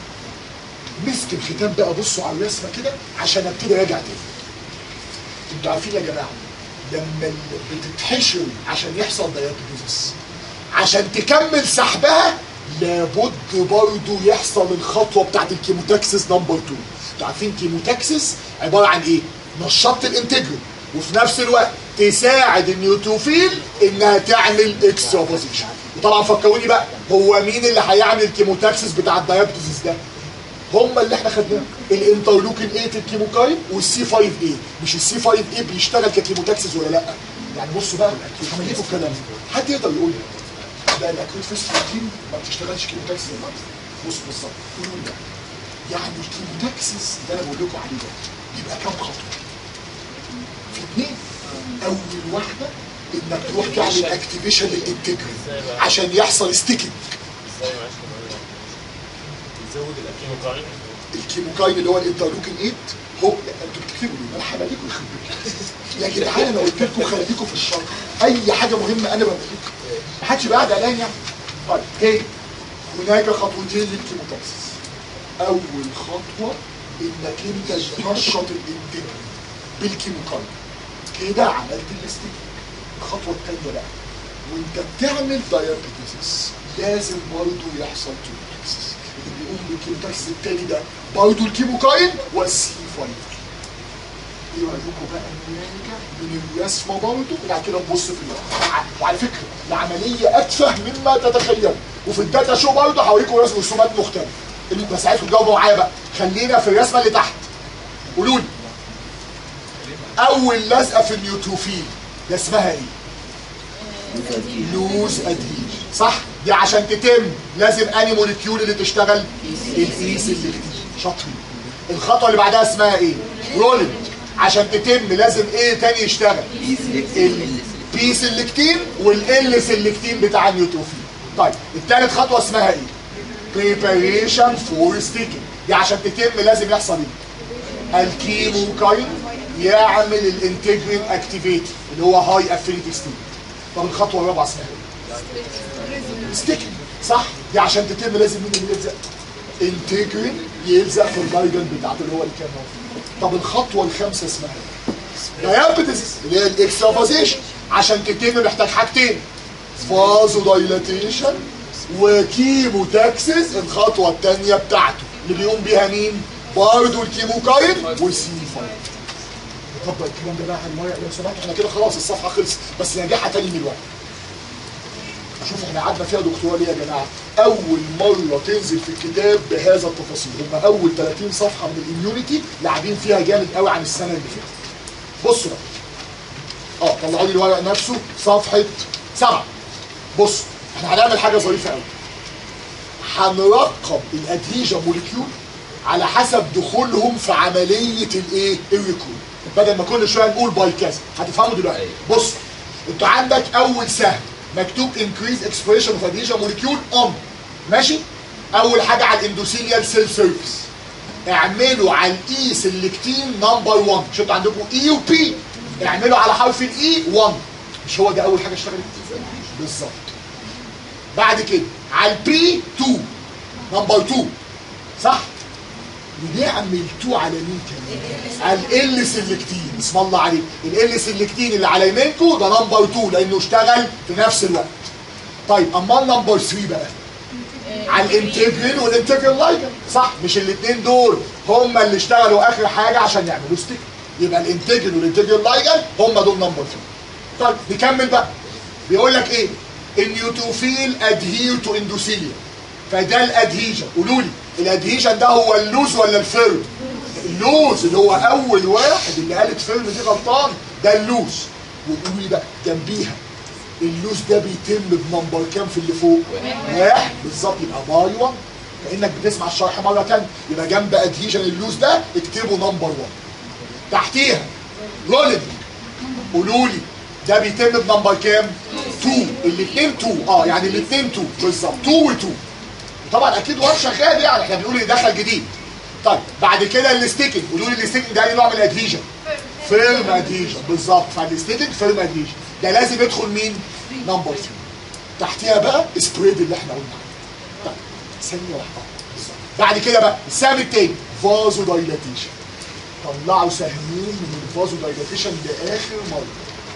مسك الختام بقى بصوا على الرسمه كده عشان ابتدي اراجع تاني انتوا عارفين يا جماعه لما ال- بتتحشر عشان يحصل دايابيتس عشان تكمل سحبها لابد برضو يحصل الخطوه بتاعت الكيموتاكسس نمبر 2 انتوا عارفين كيموتاكسس عباره عن ايه نشطت الانتجرال وفي نفس الوقت تساعد النيوتروفيل انها تعمل اكسترا بوزيشن وطبعا فكروني بقى هو مين اللي هيعمل الكيموتاكسس بتاع الدايابيتس ده هم اللي احنا خدناهم الانترلوكين 8 الكيموكاين والسي 5 اي مش السي 5 اي بيشتغل ككيموتاكسيس ولا لا يعني بصوا بقى عمليته الكلام ده. حد يقدر يقول لي ده الاكيوت فيست بروتين ما بتشتغلش كيموتاكسيس يا جماعه بص بالظبط قولوا لي بقى. يعني الكيموتاكسيس اللي انا بقول لكم عليه ده يبقى كام خطوه في اثنين اول واحده انك تروح تعمل اكتيفيشن للانتجرال عشان يحصل ستيكنج يزود الاكيموكاين الكيموكاين اللي هو الانترلوكين 8 هو لا، انتوا بتكتبوا ليه؟ انا حماليكم يا جدعان انا قلت لكم خليكم في الشرط اي حاجه مهمه انا بملكها ما حدش بقى قلقان يعني طيب تاني هناك خطوتين للكيموتاكسيس اول خطوه انك انت تنشط الانتجرال بالكيموكاين كده عملت الاستيك الخطوه الثانيه بقى وانت بتعمل دايابيتيس لازم برضه يحصل كيموتاكسيس اللي بيقوم بالكيموتاكسيس التاني ده برضه الكيموكاين والسي 5 ايه رايكم بقى نرجع من الرسمه برضه وبعد كده نبص في الواقع وعلى فكره العمليه اتفه مما تتخيلوا وفي الداتا شو برضه هوريكم رسم رسومات مختلفه اللي بس عايزكم تجاوبوا معايا بقى خلينا في الرسمه اللي تحت قولوا لي اول لزقه في النيوتروفيل ده اسمها ايه؟ لوز ادهيج صح؟ دي عشان تتم لازم اني موليكيول اللي تشتغل الايس اللي شاطرين الخطوه اللي بعدها اسمها ايه؟ رولينج عشان تتم لازم ايه تاني يشتغل؟ البي سلكتين والال سلكتين بتاع النيوتروفيل طيب التالت خطوه اسمها ايه؟ preparation for sticking دي عشان تتم لازم يحصل ايه؟ الكيموكاين يعمل الانتجرين اكتيفيتي اللي هو هاي افينيتي ستيت طب الخطوه الرابعه اسمها ايه؟ ستيكنج صح دي عشان تتم لازم مين اللي يلزق انتجرين يلزق في اللايجن بتاعته اللي هو الكام طب الخطوه الخامسه اسمها ايه؟ دايابيتس اللي هي الاكسترافازيشن عشان تتم محتاج حاجتين فازو دايلاتيشن وكيموتاكسس الخطوه الثانيه بتاعته اللي بيقوم بيها مين؟ برضه الكيموكاين والسي 5 طبق الكلام ده بقى على الورق لو سمحت احنا كده خلاص الصفحه خلصت بس نرجعها تاني من الورق شوف احنا قعدنا فيها دكتوراه ليه يا جماعه اول مره تنزل في الكتاب بهذا التفاصيل هم اول 30 صفحه من الاميونيتي لاعبين فيها جامد قوي عن السنه اللي فاتت بصوا بقى اه طلعوا لي الورق نفسه صفحه سبعه بصوا احنا هنعمل حاجه ظريفه قوي هنرقم الادهيجا موليكيول على حسب دخولهم في عمليه الايه الريكول بدل ما كل شويه نقول باي كذا هتفهموا دلوقتي بص انت عندك اول سهم مكتوب increase expression of adhesion molecule on ماشي اول حاجه على الاندوثيليال سيل سيرفيس اعملوا على الاي سلكتين نمبر 1 مش انتوا عندكم اي وبي اعملوا على حرف الاي 1 مش هو ده اول حاجه اشتغلت بالظبط بعد كده على البي 2 نمبر 2 صح ونعمل 2 على مين كمان على ال سلكتين اسم الله عليك ال سلكتين اللي على يمينكم ده نمبر 2 لانه اشتغل في نفس الوقت طيب امال نمبر 3 بقى على الانتجرين والانتجرال لايجن صح مش الاثنين دول هم اللي اشتغلوا اخر حاجه عشان يعملوا ستيك يبقى الانتجرين والانتجرال لايجن هم دول نمبر 3 طيب نكمل بقى بيقول لك ايه النيوتروفيل ادهير تو اندوثيليا فده الادهيجن قولوا لي الادهيجن ده هو اللوز ولا الفيرم اللوز اللي هو اول واحد اللي قالت فيرم دي غلطان ده اللوز وقولوا لي بقى جنبيها اللوز ده بيتم بنمبر كام في اللي فوق؟ واحد بالظبط يبقى باي 1 كانك بتسمع الشرح مره ثانيه يبقى جنب ادهيجن اللوز ده اكتبوا نمبر 1 تحتيها رولينج قولوا لي ده بيتم بنمبر كام؟ 2 الاثنين 2 اه يعني الاثنين 2 بالظبط 2 و2 طبعا اكيد وان شغال يعني احنا بنقول دخل جديد طيب بعد كده الستيكنج قولوا لي الستيكنج ده ايه نوع من الادهيجن فيرم ادهيجن بالظبط فالستيكنج فيرم ادهيجن ده لازم يدخل مين نمبر 3 تحتيها بقى سبريد اللي احنا قلنا عنه. طيب ثانيه واحده بالظبط. بعد كده بقى السهم التاني فازو دايلاتيشن طلعوا سهمين من الفازو دايلاتيشن لاخر مره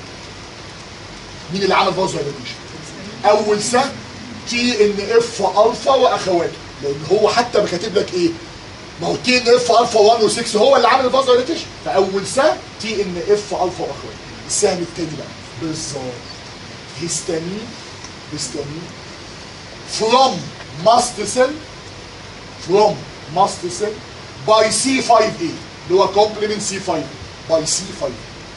مين اللي عمل فازو دايلاتيشن اول سهم تي ان اف الفا واخواته لان هو حتى كاتب لك ايه ما هو تي ان اف الفا 1 و6 هو اللي عامل الفازو دايلاتيشن فاول سهم تي ان اف الفا واخواته السهم التاني بقى بالظبط هيستامين هيستامين from mast cell from ماست سيل باي سي 5 اي اللي هو كومبلمنت سي 5 باي سي 5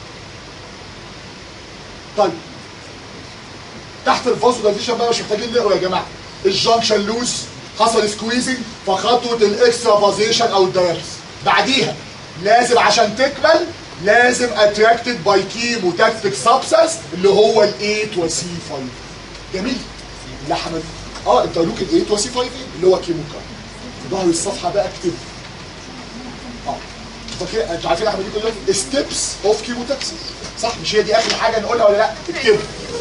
طيب تحت الفازو دايليشن بقى مش محتاجين نقرا يا جماعه الجانكشن لوز حصل سكويزنج فخطوه الاكسترافازيشن او الدايرس بعديها لازم عشان تكمل لازم اتراكتد باي كيموتاكتيك سبسس اللي هو ال8 وسي 5 جميل لحم اه انت قالوك ال8 وسي 5 اللي هو كيموكا ظهر الصفحه بقى اكتب اه فاكر انتوا عارفين يا احمد دي كلها ستيبس اوف كيموتاكسيس صح مش هي دي اخر حاجه نقولها ولا لا اكتبها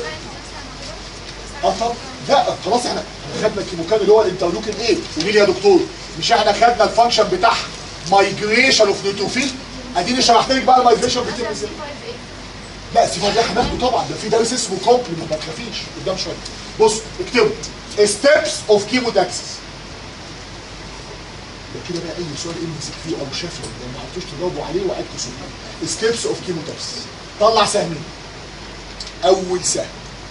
اه طب لا خلاص احنا خدنا الكيموكان اللي هو الانترلوكين ايه قولي لي يا دكتور مش احنا خدنا الفانكشن بتاعها مايجريشن اوف نيوتروفيل اديني شرحت لك بقى المايجريشن بتتم ازاي لا سيبها دي هناخده طبعا ده في درس اسمه كومبلمنت ما تخافيش قدام شويه بص اكتبوا ستيبس اوف كيموتاكسيس ده كده بقى اي سؤال ام سي كيو او شافه لو ما عرفتوش تجاوبوا عليه وعدتوا سؤال ستيبس اوف كيموتاكسيس طلع سهمين اول سهم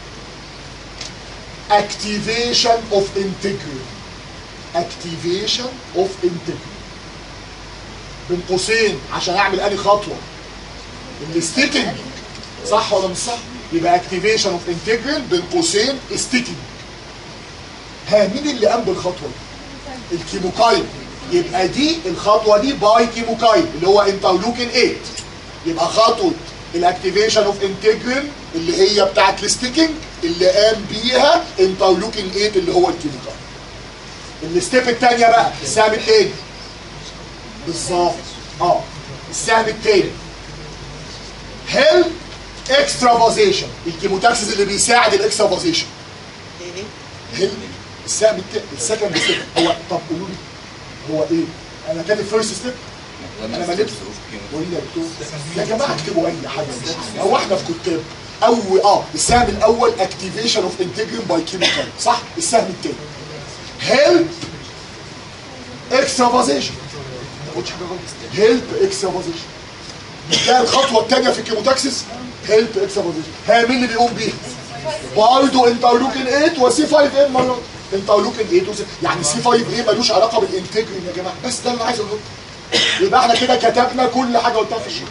activation of integrin activation of integrin بين قوسين عشان اعمل اني خطوه الستيكنج صح ولا مش صح يبقى activation of integrin بين قوسين ستيكنج ها مين اللي قام بالخطوه دي الكيموكاين يبقى دي الخطوه دي باي كيموكاين اللي هو انترلوكين 8 يبقى خطوه الاكتيفيشن اوف انتجرين اللي هي بتاعت الستيكنج اللي قام بيها انترلوكين 8 اللي هو الكيموكاين الستيب الثانيه بقى السهم الثاني بالظبط اه السهم الثاني هيلب اكسترافازيشن الكيموتاكسيس اللي بيساعد الاكسترافازيشن هيلب السهم الثاني السكند ستيب هو طب قولوا لي هو ايه؟ انا كان الفيرست ستيب انا مليت وريني يا دكتور يا جماعه اكتبوا اي حاجه هو احنا في كتاب اول اه السهم الاول اكتيفيشن اوف انتجرين باي كيميكال صح السهم الثاني هيلب اكسترافازيشن ما قلتش حاجه غلط هيلب اكسترافازيشن ده الخطوه الثانيه في الكيموتاكسيس هيلب اكسترافازيشن ها مين اللي بيقوم بيها؟ برضه انترلوكين 8 وسي 5 ام مره انترلوكين 8 وسي يعني سي 5 ايه ملوش علاقه بالانتجرين يا جماعه بس ده اللي عايز اقوله يبقى احنا كده كتبنا كل حاجه قلتها في الشيت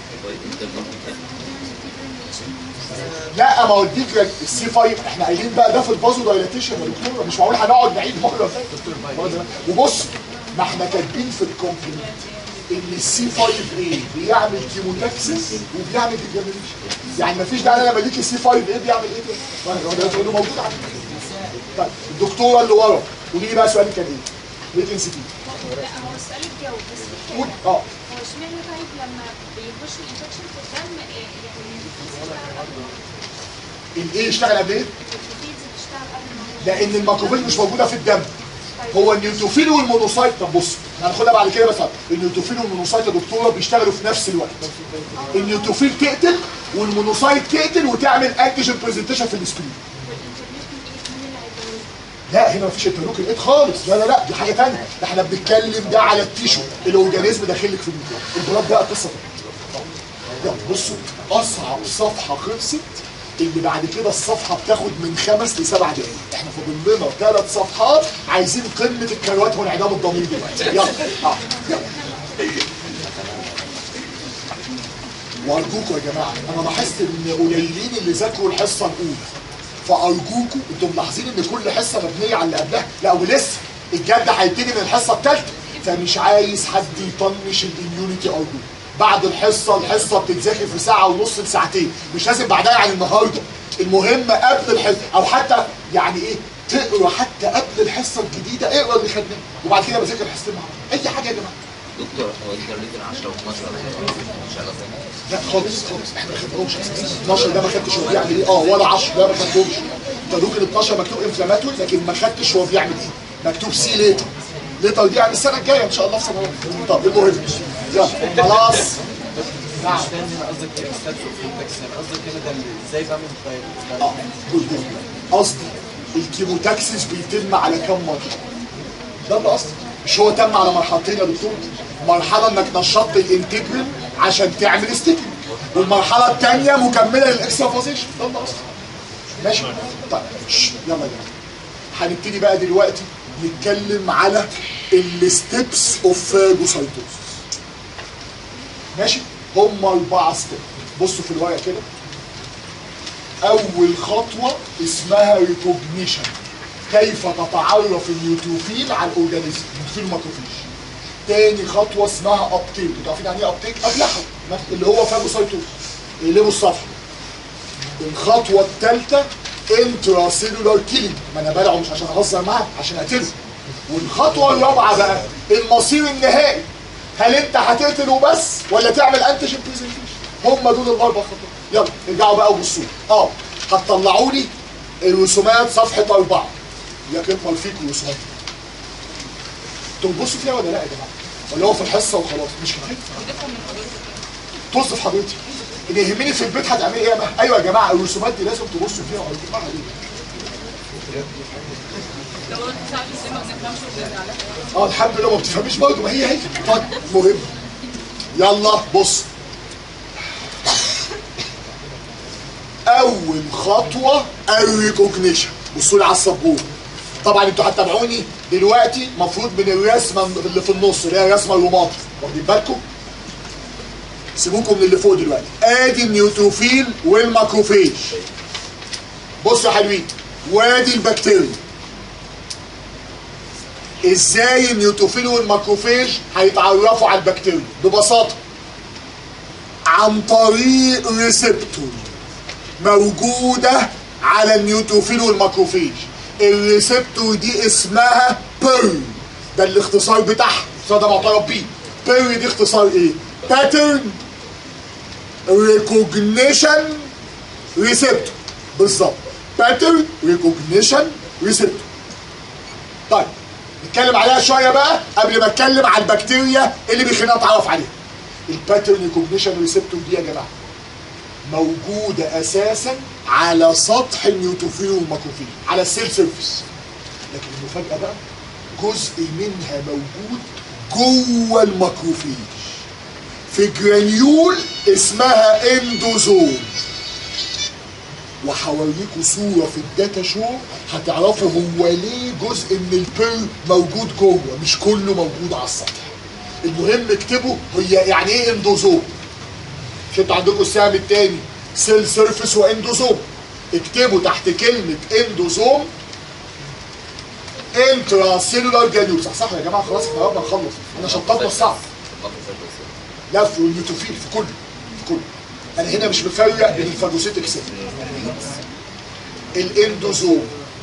لا ما هو اديك السي 5 احنا قايلين بقى ده في البازو دايلاتيشن يا دكتور مش معقول هنقعد نعيد مره وبص ما احنا كاتبين في الكومبلمنت ان السي 5 ايه بيعمل كيموتاكسيس وبيعمل ديجامينيشن يعني ما فيش داعي انا بديك السي 5 ايه بيعمل ايه تاني طيب هو ده تقول موجود عندك طيب الدكتوره اللي ورا قولي لي بقى سؤالك كان ايه؟ ليه نسيتيه؟ لا هو السؤال الجاوب بس في قول حاجة. اه هو اشمعنى طيب لما بيخش الانفكشن في الدم آه، يعني الفيز الايه يشتغل قد ايه؟ بتشتغل قبل ما لان الماكروفيج مش موجوده في الدم هو النيوتروفيل والمونوسايت طب بص هناخدها بعد كده بس النيوتروفيل والمونوسايت يا دكتوره بيشتغلوا في نفس الوقت النيوتروفيل تقتل والمونوسايت تقتل وتعمل انتيجين برزنتيشن في السكرين والانترنت مين اللي هيجوز لا هنا مفيش انترلوك الايد خالص لا لا لا دي حاجه ثانيه ده احنا بنتكلم ده على التيشو الاورجانيزم داخل لك في البلاد البلاد بقى قصه تانية. يلا بصوا اصعب صفحه خلصت اللي بعد كده الصفحه بتاخد من خمس لسبع دقائق احنا فاضل لنا ثلاث صفحات عايزين قمه الكروات وانعدام الضمير دلوقتي يلا اه يلا وارجوكم يا جماعه انا لاحظت ان قليلين اللي ذاكروا الحصه الاولى فارجوكم انتم ملاحظين ان كل حصه مبنيه على اللي قبلها لا ولسه الجد هيبتدي من الحصه الثالثه فمش عايز حد يطنش الاميونيتي ارجوكم بعد الحصه الحصه بتتذاكر في ساعه ونص لساعتين مش لازم بعدها يعني النهارده المهم قبل الحصه او حتى يعني ايه تقرا حتى قبل الحصه الجديده اقرا اللي خدناه وبعد كده بذاكر الحصتين مع بعض اي حاجه يا جماعه دكتور هو انت ريتن 10 و12 مش علاقه لا خالص خالص احنا ما خدناهمش 12 ده ما خدتش هو بيعمل ايه اه ولا 10 ده ما خدتهمش انت ممكن 12 مكتوب انفلاماتوري لكن ما خدتش هو بيعمل ايه مكتوب سي ليتر ليتر دي يعني السنه الجايه ان شاء الله في سنه رابعة. طب المهم يلا خلاص نعم عشان هنا قصدك ايه ستاتس اوف انتكس يعني قصدك هنا ده اللي ازاي بعمل طيب اه جود جود قصدي الكيموتاكسيس بيتم على كم مرحله ده اللي قصدي مش هو تم على مرحلتين يا دكتور مرحله انك نشطت الانتجرين عشان تعمل ستيكنج والمرحله الثانيه مكمله للاكسترافازيشن ده اللي قصدي ماشي طيب شش، يلا يا جماعه هنبتدي بقى دلوقتي نتكلم على الستبس اوف فاجوسايتوسيس ماشي هم اربعه ستيب بصوا في الورقه كده اول خطوه اسمها ريكوجنيشن كيف تتعرف النيوتروفيل على الاورجانيزم النيوتروفيل ماكروفيج تاني خطوه اسمها ابتيك انتوا عارفين يعني ايه ابتيك ابلحه اللي هو فاجوسايتوس يقلبوا الصفحه الخطوه الثالثه انترا سيلولار كيلينج ما انا بلعه مش عشان اهزر معاه عشان اقتله والخطوه الرابعه بقى المصير النهائي هل انت هتقتله بس ولا تعمل انتيجين بريزنتيشن هم دول الاربع خطوات يلا ارجعوا بقى وبصوا اه هتطلعوا لي الرسومات صفحه اربعه يا كتمل فيكم رسومات تبصوا فيها ولا لا يا جماعه ولا هو في الحصه وخلاص مش كده طز في حضرتك اللي يهمني في البيت هتعملي ايه يا مه؟ ايوه يا جماعه الرسومات دي لازم تبصوا فيها وارجعوا عليها لو انت ساعات ازاي ما بنفهمش وبنرجع لها اه الحمد لله ما بتفهميش برضه ما هي هي طيب مهم يلا بص اول خطوه الريكوجنيشن بصوا لي على السبوره طبعا انتوا هتتابعوني دلوقتي مفروض من الرسمه اللي في النص اللي هي الرسمه الرمادي واخدين بالكم سيبوكم من اللي فوق دلوقتي ادي النيوتروفيل والماكروفيج بصوا يا حلوين وادي البكتيريا ازاي النيوتروفيل والماكروفيج هيتعرفوا على البكتيريا ببساطه عن طريق ريسبتور موجوده على النيوتروفيل والماكروفيج الريسبتور دي اسمها بير ده الاختصار بتاعها الاختصار ده معترف بيه بير دي اختصار ايه باترن ريكوجنيشن ريسبتور بالظبط باترن ريكوجنيشن ريسبتور طيب نتكلم عليها شويه بقى قبل ما اتكلم على البكتيريا اللي بيخلينا نتعرف عليها الباترن ريكوجنيشن ريسبتور دي يا جماعه موجوده اساسا على سطح النيوتروفيل والماكروفيل على السيل سيرفيس لكن المفاجاه بقى جزء منها موجود جوه الماكروفيج في جرانيول اسمها اندوزوم وهوريكم صوره في الداتا شو هتعرفوا هو ليه جزء من البير موجود جوه مش كله موجود على السطح المهم اكتبوا هي يعني ايه اندوزوم مش انتوا عندكم السهم التاني سيل سيرفيس واندوزوم اكتبوا تحت كلمه اندوزوم انترا سيلولار جانيول صح صح يا جماعه خلاص احنا قربنا نخلص انا شطبنا الصعب لا في النيوتروفيل في كله في كله انا هنا مش مفرق بين الفاجوسيتك سيل الاندوزوم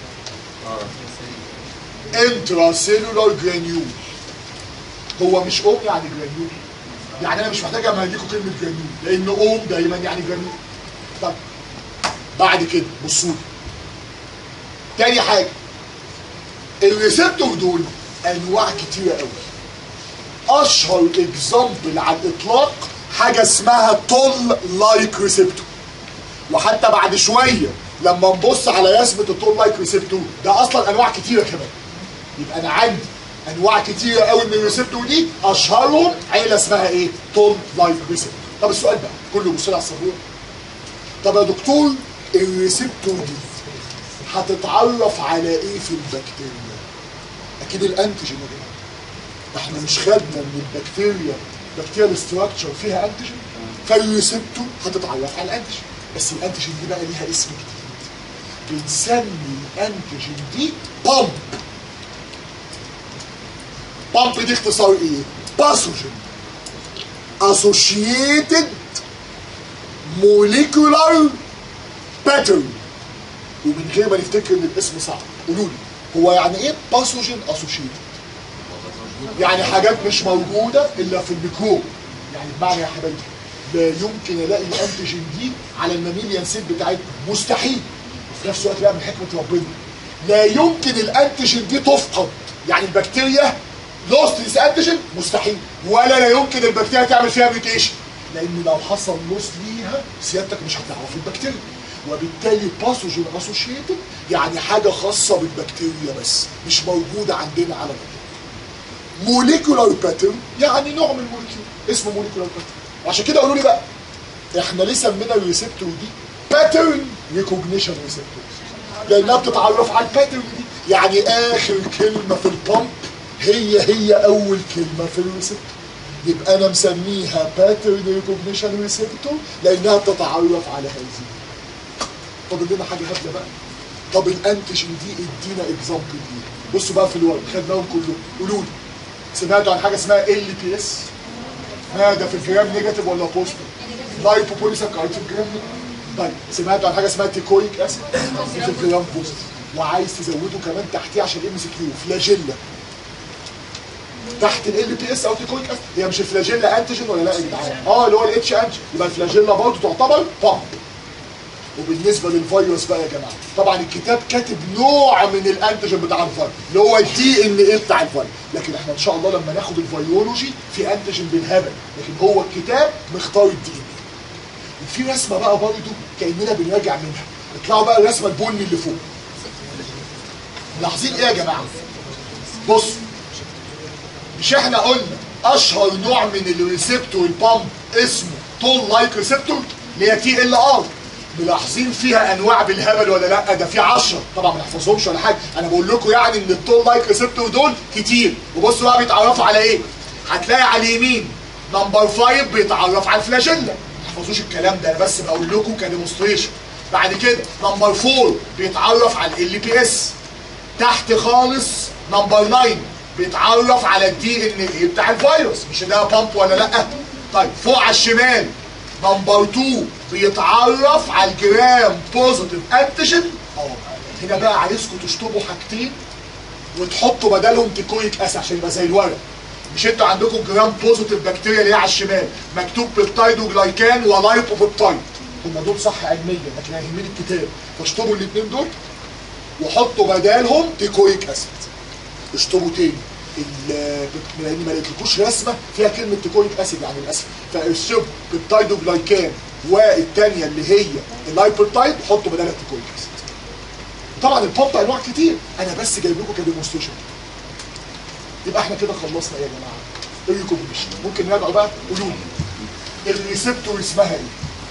انترا سيلولار جرانيول هو مش اوم يعني جرانيول يعني انا مش محتاج امهلكوا كلمه جرانيول لان اوم دايما يعني جرانيول طب بعد كده بصوا لي. تاني حاجه الريسبتور دول انواع كتيره قوي اشهر اكزامبل على الاطلاق حاجه اسمها تول لايك ريسبتور وحتى بعد شويه لما نبص على رسمه التول لايك ريسبتور ده اصلا انواع كتيره كمان يبقى انا عندي انواع كتيره قوي من الريسبتور دي اشهرهم عيله اسمها ايه؟ تول لايك ريسبتور طب السؤال بقى كله بيبص لي على السبوره طب يا دكتور الريسبتور دي هتتعرف على ايه في البكتيريا؟ اكيد الانتيجين يا جماعه احنا مش خدنا ان البكتيريا بكتيريا ستراكشر فيها انتيجين فالريسبتور هتتعرف على الانتيجين بس الانتيجين دي بقى ليها اسم جديد بنسمي الانتيجين دي بامب بامب دي اختصار ايه؟ باثوجين associated molecular pattern ومن غير ما نفتكر ان الاسم صعب قولوا لي هو يعني ايه باثوجين associated؟ يعني حاجات مش موجوده الا في الميكروب يعني بمعنى يا حبايبي لا يمكن الاقي الانتيجين دي على الماميليان سيل بتاعتنا مستحيل وفي نفس الوقت بقى من حكمه ربنا لا يمكن الانتيجين دي تفقد يعني البكتيريا لوست ذيس انتيجين مستحيل ولا لا يمكن البكتيريا تعمل فيها ميوتيشن لان لو حصل لوس ليها سيادتك مش هتعرف البكتيريا وبالتالي باثوجين اسوشيتد يعني حاجه خاصه بالبكتيريا بس مش موجوده عندنا على البكتيريا موليكولار باترن يعني نوع من الموليكيول اسمه موليكولار باترن وعشان كده قالوا لي بقى احنا ليه سمينا الريسبتور دي باترن ريكوجنيشن ريسبتور لانها بتتعرف على الباترن دي يعني اخر كلمه في البامب هي هي اول كلمه في الريسبتور يبقى انا مسميها باترن ريكوجنيشن ريسبتور لانها بتتعرف على هذه فاضل لنا حاجه هبله بقى طب الانتيجين دي ادينا اكزامبل دي بصوا بقى في الورق خدناهم كلهم قولوا لي سمعتوا عن حاجه اسمها ال بي اس ما ده في الجرام نيجاتيف ولا بوزيتيف لايبوبوليساكرايد في الجرام نيجاتيف طيب سمعتوا عن حاجه اسمها تيكويك اسيد دي في الجرام بوزيتيف وعايز تزوده كمان تحتيه عشان ام سي كيو فلاجيلا تحت ال بي اس او تيكويك اسيد هي مش الفلاجيلا انتيجين ولا لا يا جدعان اه اللي هو الاتش انتيجين يبقى الفلاجيلا برضه تعتبر بامب وبالنسبه للفيروس بقى يا جماعه طبعا الكتاب كاتب نوع من الانتيجين بتاع الفيروس اللي هو الدي ان ايه بتاع الفيروس لكن احنا ان شاء الله لما ناخد الفيرولوجي في انتيجين بالهبل لكن هو الكتاب مختار الدي ان ايه في رسمه بقى برضه كاننا بنراجع منها اطلعوا بقى الرسمه البني اللي فوق ملاحظين ايه يا جماعه بصوا مش احنا قلنا اشهر نوع من الريسبتور البامب اسمه تول لايك ريسبتور اللي هي تي ال ار ملاحظين فيها انواع بالهبل ولا لا ده في 10 طبعا ما نحفظهمش ولا حاجه انا بقول لكم يعني ان التول لايك ريسبتور دول كتير وبصوا بقى بيتعرفوا على ايه هتلاقي على اليمين نمبر 5 بيتعرف على الفلاجيلا ما تحفظوش الكلام ده انا بس بقول لكم كديمونستريشن بعد كده نمبر 4 بيتعرف على ال بي اس تحت خالص نمبر 9 بيتعرف على الدي ان ايه بتاع الفيروس مش ده بامب ولا لا طيب فوق على الشمال نمبر 2 بيتعرف على الجرام بوزيتيف انتيجين اه هنا بقى عايزكم تشطبوا حاجتين وتحطوا بدلهم تيكويك اسيد عشان يبقى زي الورق مش انتوا عندكم جرام بوزيتيف بكتيريا اللي هي على الشمال مكتوب بيبتايد وجلايكان ولايبوبيبتايد هم دول صح علميا لكن هيهمني الكتاب فاشطبوا الاثنين دول وحطوا بدالهم تيكويك اسيد اشطبوا تاني ال- لان ما لقيتلكوش رسمه فيها كلمه تيكويك اسيد يعني الاسيد فارسموا بيبتايدوجلايكان والثانيه اللي هي اللايبوبتايد حطوا بدالها تيكويك اسيد طبعا البامب انواع كتير انا بس جايب لكم كديمونستريشن يبقى احنا كده خلصنا يا جماعه الريكوجنيشن ممكن نرجعوا بقى قولوا لي الريسبتور اسمها ايه؟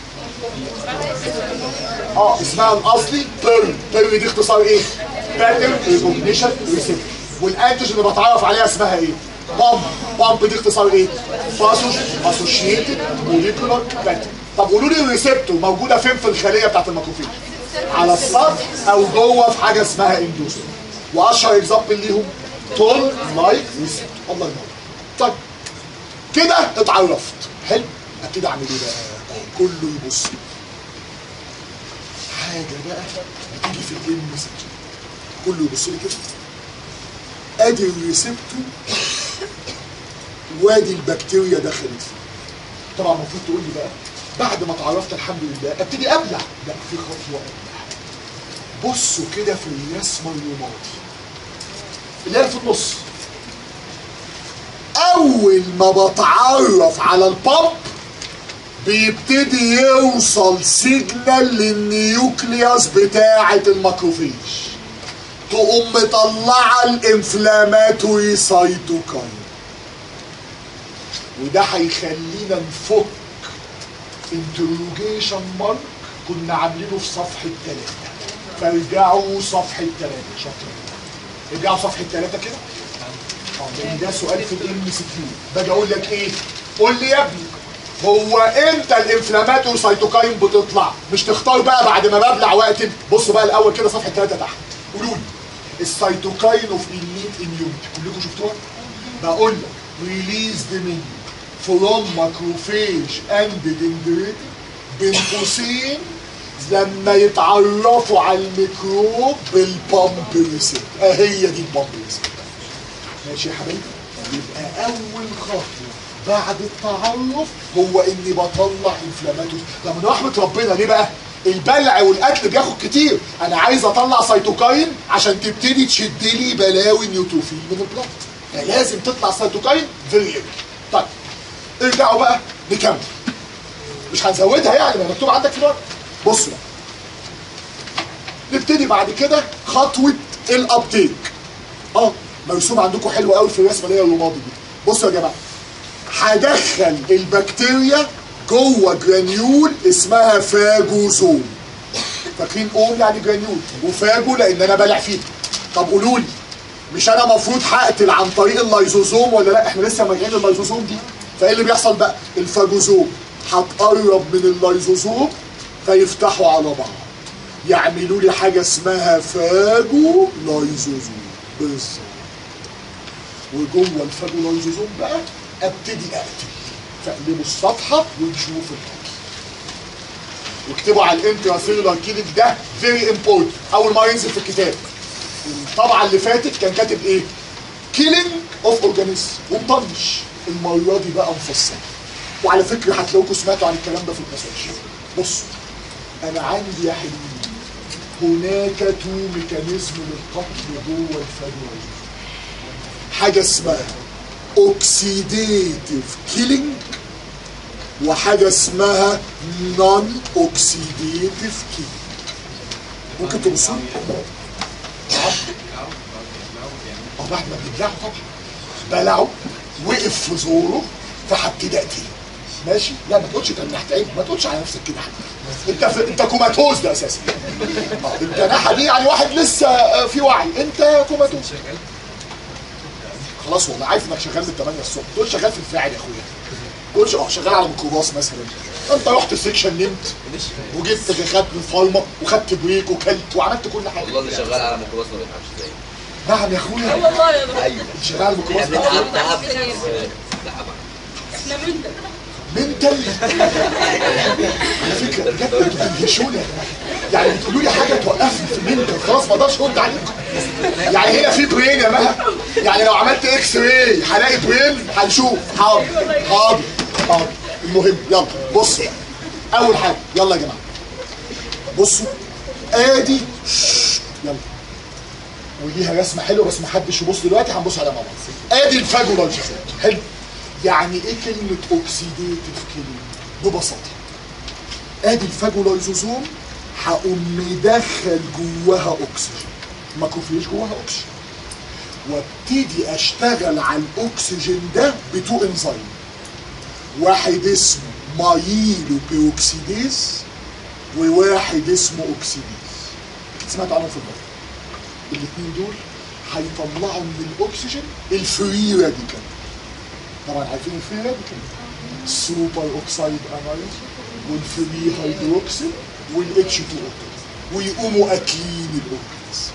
اه اسمها الاصلي بيرن بيرن دي اختصار ايه؟ باترن ريكوجنيشن ريسبتور والانتيجين اللي بتعرف عليها اسمها ايه؟ بامب بامب دي اختصار ايه؟ باسوش اسوشيتد موليكولار باترن طب قولوا لي الريسبتور موجوده فين في الخليه بتاعت الماكروفيج؟ على السطح او جوه في حاجه اسمها اندوسوم واشهر اكزامبل ليهم تول لايك ريسبتور الله ينور طيب كده اتعرفت حلو ابتدي اعمل ايه بقى؟ آه، كله يبص حاجه بقى بتيجي في الام مسج كله يبص لي كده ادي الريسبتور وادي البكتيريا دخلت فيه طبعا المفروض تقول لي بقى بعد ما اتعرفت الحمد لله ابتدي ابلع لا في خطوه ابلع بصوا كده في الرسمه الرمادي اللي هي في النص اول ما بتعرف على البامب بيبتدي يوصل سيجنال للنيوكليوس بتاعة الماكروفيج تقوم مطلعة الانفلاماتوري سايتوكاين وده هيخلينا نفك انتروجيشن مارك كنا عاملينه في صفحة ثلاثة فارجعوا صفحة ثلاثة شاطرين ارجعوا صفحة ثلاثة كده اه لان ده سؤال في الام سي كيو باجي اقول لك ايه قول لي يا ابني هو امتى الانفلاماتوري سايتوكاين بتطلع مش تختار بقى بعد ما ببلع واقتل بصوا بقى الاول كده صفحه 3 تحت قولوا لي السيتوكاين اوف انيت اميونيتي كلكم شفتوها بقول لك ريليزد من فروم ماكروفيج اند دندريت بين قوسين لما يتعرفوا على الميكروب بالبامب ريسبت اهي دي البامب ريسبت ماشي يا حبايبي يبقى اول خطوه بعد التعرف هو اني بطلع انفلاماتوري ده من رحمه ربنا ليه بقى البلع والاكل بياخد كتير انا عايز اطلع سيتوكاين عشان تبتدي تشد لي بلاوي نيوتروفيل من البلاد فلازم تطلع سيتوكاين فيري طيب ارجعوا بقى نكمل مش هنزودها يعني ما مكتوب عندك في الورق بصوا بقى نبتدي بعد كده خطوه الابتيك اه مرسوم عندكم حلو قوي في الرسمه اللي هي الرمادي دي بصوا يا جماعه هدخل البكتيريا جوه جرانيول اسمها فاجوزوم فاكرين اوم يعني جرانيول وفاجو لان انا بلع فيه طب قولوا لي مش انا المفروض هقتل عن طريق اللايزوزوم ولا لا احنا لسه مراجعين اللايزوزوم دي فايه اللي بيحصل بقى الفاجوزوم هتقرب من اللايزوزوم فيفتحوا على بعض يعملوا لي حاجه اسمها فاجو لايزوزوم بالظبط وجوه الفاجو لايزوزوم بقى ابتدي اقتل فاقلبوا الصفحه ونشوف القتل واكتبوا على الانتراسيلولار كيلينج ده فيري امبورتنت اول ما ينزل في الكتاب الطبعه اللي فاتت كان كاتب ايه؟ كيلينج اوف اورجانيزم ومطنش المره دي بقى مفصل وعلى فكره هتلاقوكم سمعتوا عن الكلام ده في الباساج بصوا انا عندي يا حلوين هناك تو ميكانيزم للقتل جوه الفاجولايزم حاجه اسمها اوكسيديتيف كيلينج وحاجه اسمها نون اوكسيديتيف كيلينج ممكن تبصوا اه بعد ما بيبلعوا طبعا بلعوا وقف في زوره فهبتدي اقتله ماشي لا ما تقولش تنحت عيب ما تقولش على نفسك كده انت في انت كوماتوز ده اساسا اه الجناحه دي يعني واحد لسه آه، في وعي انت كوماتوز خلاص والله عارف انك شغال من 8 الصبح تقول شغال في الفاعل يا اخويا تقولش اه شغال على ميكروباص مثلا انت رحت السكشن نمت وجبت خدت الفالما وخدت بريك وكلت وعملت كل حاجه والله اللي شغال على ميكروباص ما بيتعبش زي نعم يا اخويا والله يا دكتور ايوه شغال على الميكروباص ده تعب تعب كده يا تعب احنا من ده منتل على فكره بجد انتوا بتدهشوني يعني بتقولوا لي حاجه توقفني في المنتل خلاص ما اقدرش ارد عليكم يعني هنا في برين يا مها يعني لو عملت اكس راي هلاقي برين هنشوف حاضر حاضر حاضر المهم يلا بصوا اول حاجه يلا يا جماعه بصوا ادي شش، يلا وليها رسمه حلوه بس محدش يبص دلوقتي هنبص عليها مع بعض ادي الفاجولار حلو يعني ايه كلمه اوكسيديتيف كلمه ببساطه ادي الفاجولايزوزوم هقوم مدخل جواها اكسجين ماكروفيج جواها اكسجين وابتدي اشتغل على الاكسجين ده بتو انزيم واحد اسمه مايلو بيروكسيديز وواحد اسمه اوكسيديز سمعت عنهم في البطن الاثنين دول هيطلعوا من الاكسجين الفري راديكال طبعا عارفين الفري راديكال سوبر اوكسايد امايل والفري هيدروكسيل والاتش 2 او ويقوموا اكلين الاورجانيزم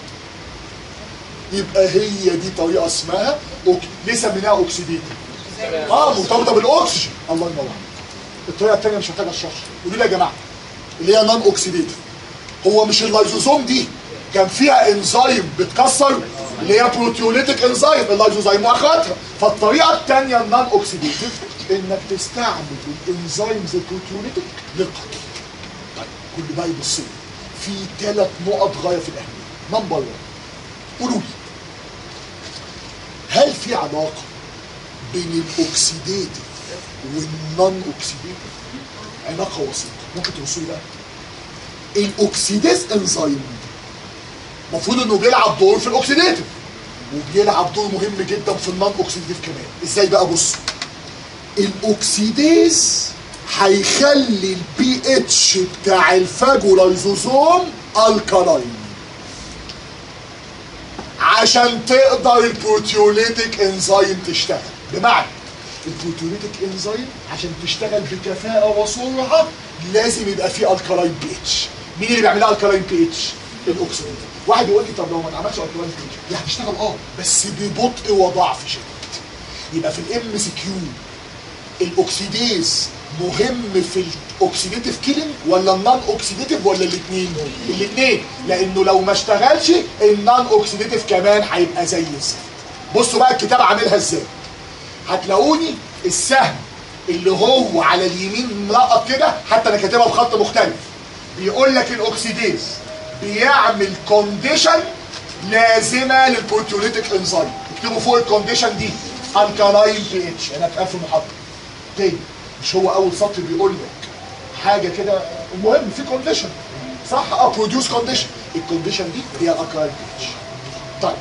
يبقى هي دي طريقه اسمها أوك... ليه سميناها اوكسيديتيف اه مرتبطه بالاكسجين الله ينور عليك. الطريقه الثانيه مش محتاجه اشرحها قولوا لي يا جماعه اللي هي نون اوكسيديتيف هو مش اللايزوزوم دي كان فيها انزيم بتكسر اللي هي بروتيوليتيك انزيم اللايزوزايم واخواتها فالطريقه الثانيه النون اوكسيديتيف انك تستعمل الانزيمز البروتيوليتيك للقتل طيب كل بقى يبص لي. في ثلاث نقط غايه في الاهميه نمبر 1 قولوا لي هل في علاقه بين الاوكسيديتيف والنون اوكسيديتيف علاقه وسيطه ممكن توصلوا بقى الاوكسيديز انزيم المفروض انه بيلعب دور في الاوكسيديتيف وبيلعب دور مهم جدا في النون اوكسيديتيف كمان ازاي بقى بص الاوكسيديز هيخلي البي اتش بتاع الفاجولايزوزوم الكالاين عشان تقدر البروتيوليتيك انزيم تشتغل بمعنى البروتيوليتيك انزيم عشان تشتغل بكفاءة وسرعة لازم يبقى فيه الكالاين بي اتش مين اللي بيعملها الكالاين بي اتش الاكسجين واحد يقول لي طب لو ما اتعملش الكالاين بي اتش دي هتشتغل اه بس ببطء وضعف شديد يبقى في الام سي كيو الاكسيديز مهم في الاوكسيديتيف كيلينج ولا النون اوكسيديتيف ولا الاثنين الاثنين لانه لو ما اشتغلش النون اوكسيديتيف كمان هيبقى زي الزفت بصوا بقى الكتاب عاملها ازاي هتلاقوني السهم اللي هو على اليمين ملقط كده حتى انا كاتبها بخط مختلف بيقول لك الاكسيديز بيعمل كونديشن لازمه للبروتيوليتيك انزيم اكتبوا فوق الكونديشن دي الكالاين بي اتش انا في المحاضره تاني مش هو اول سطر بيقول لك حاجه كده المهم في كونديشن صح اه بروديوس كونديشن الكونديشن دي هي الاكايل بيتش طيب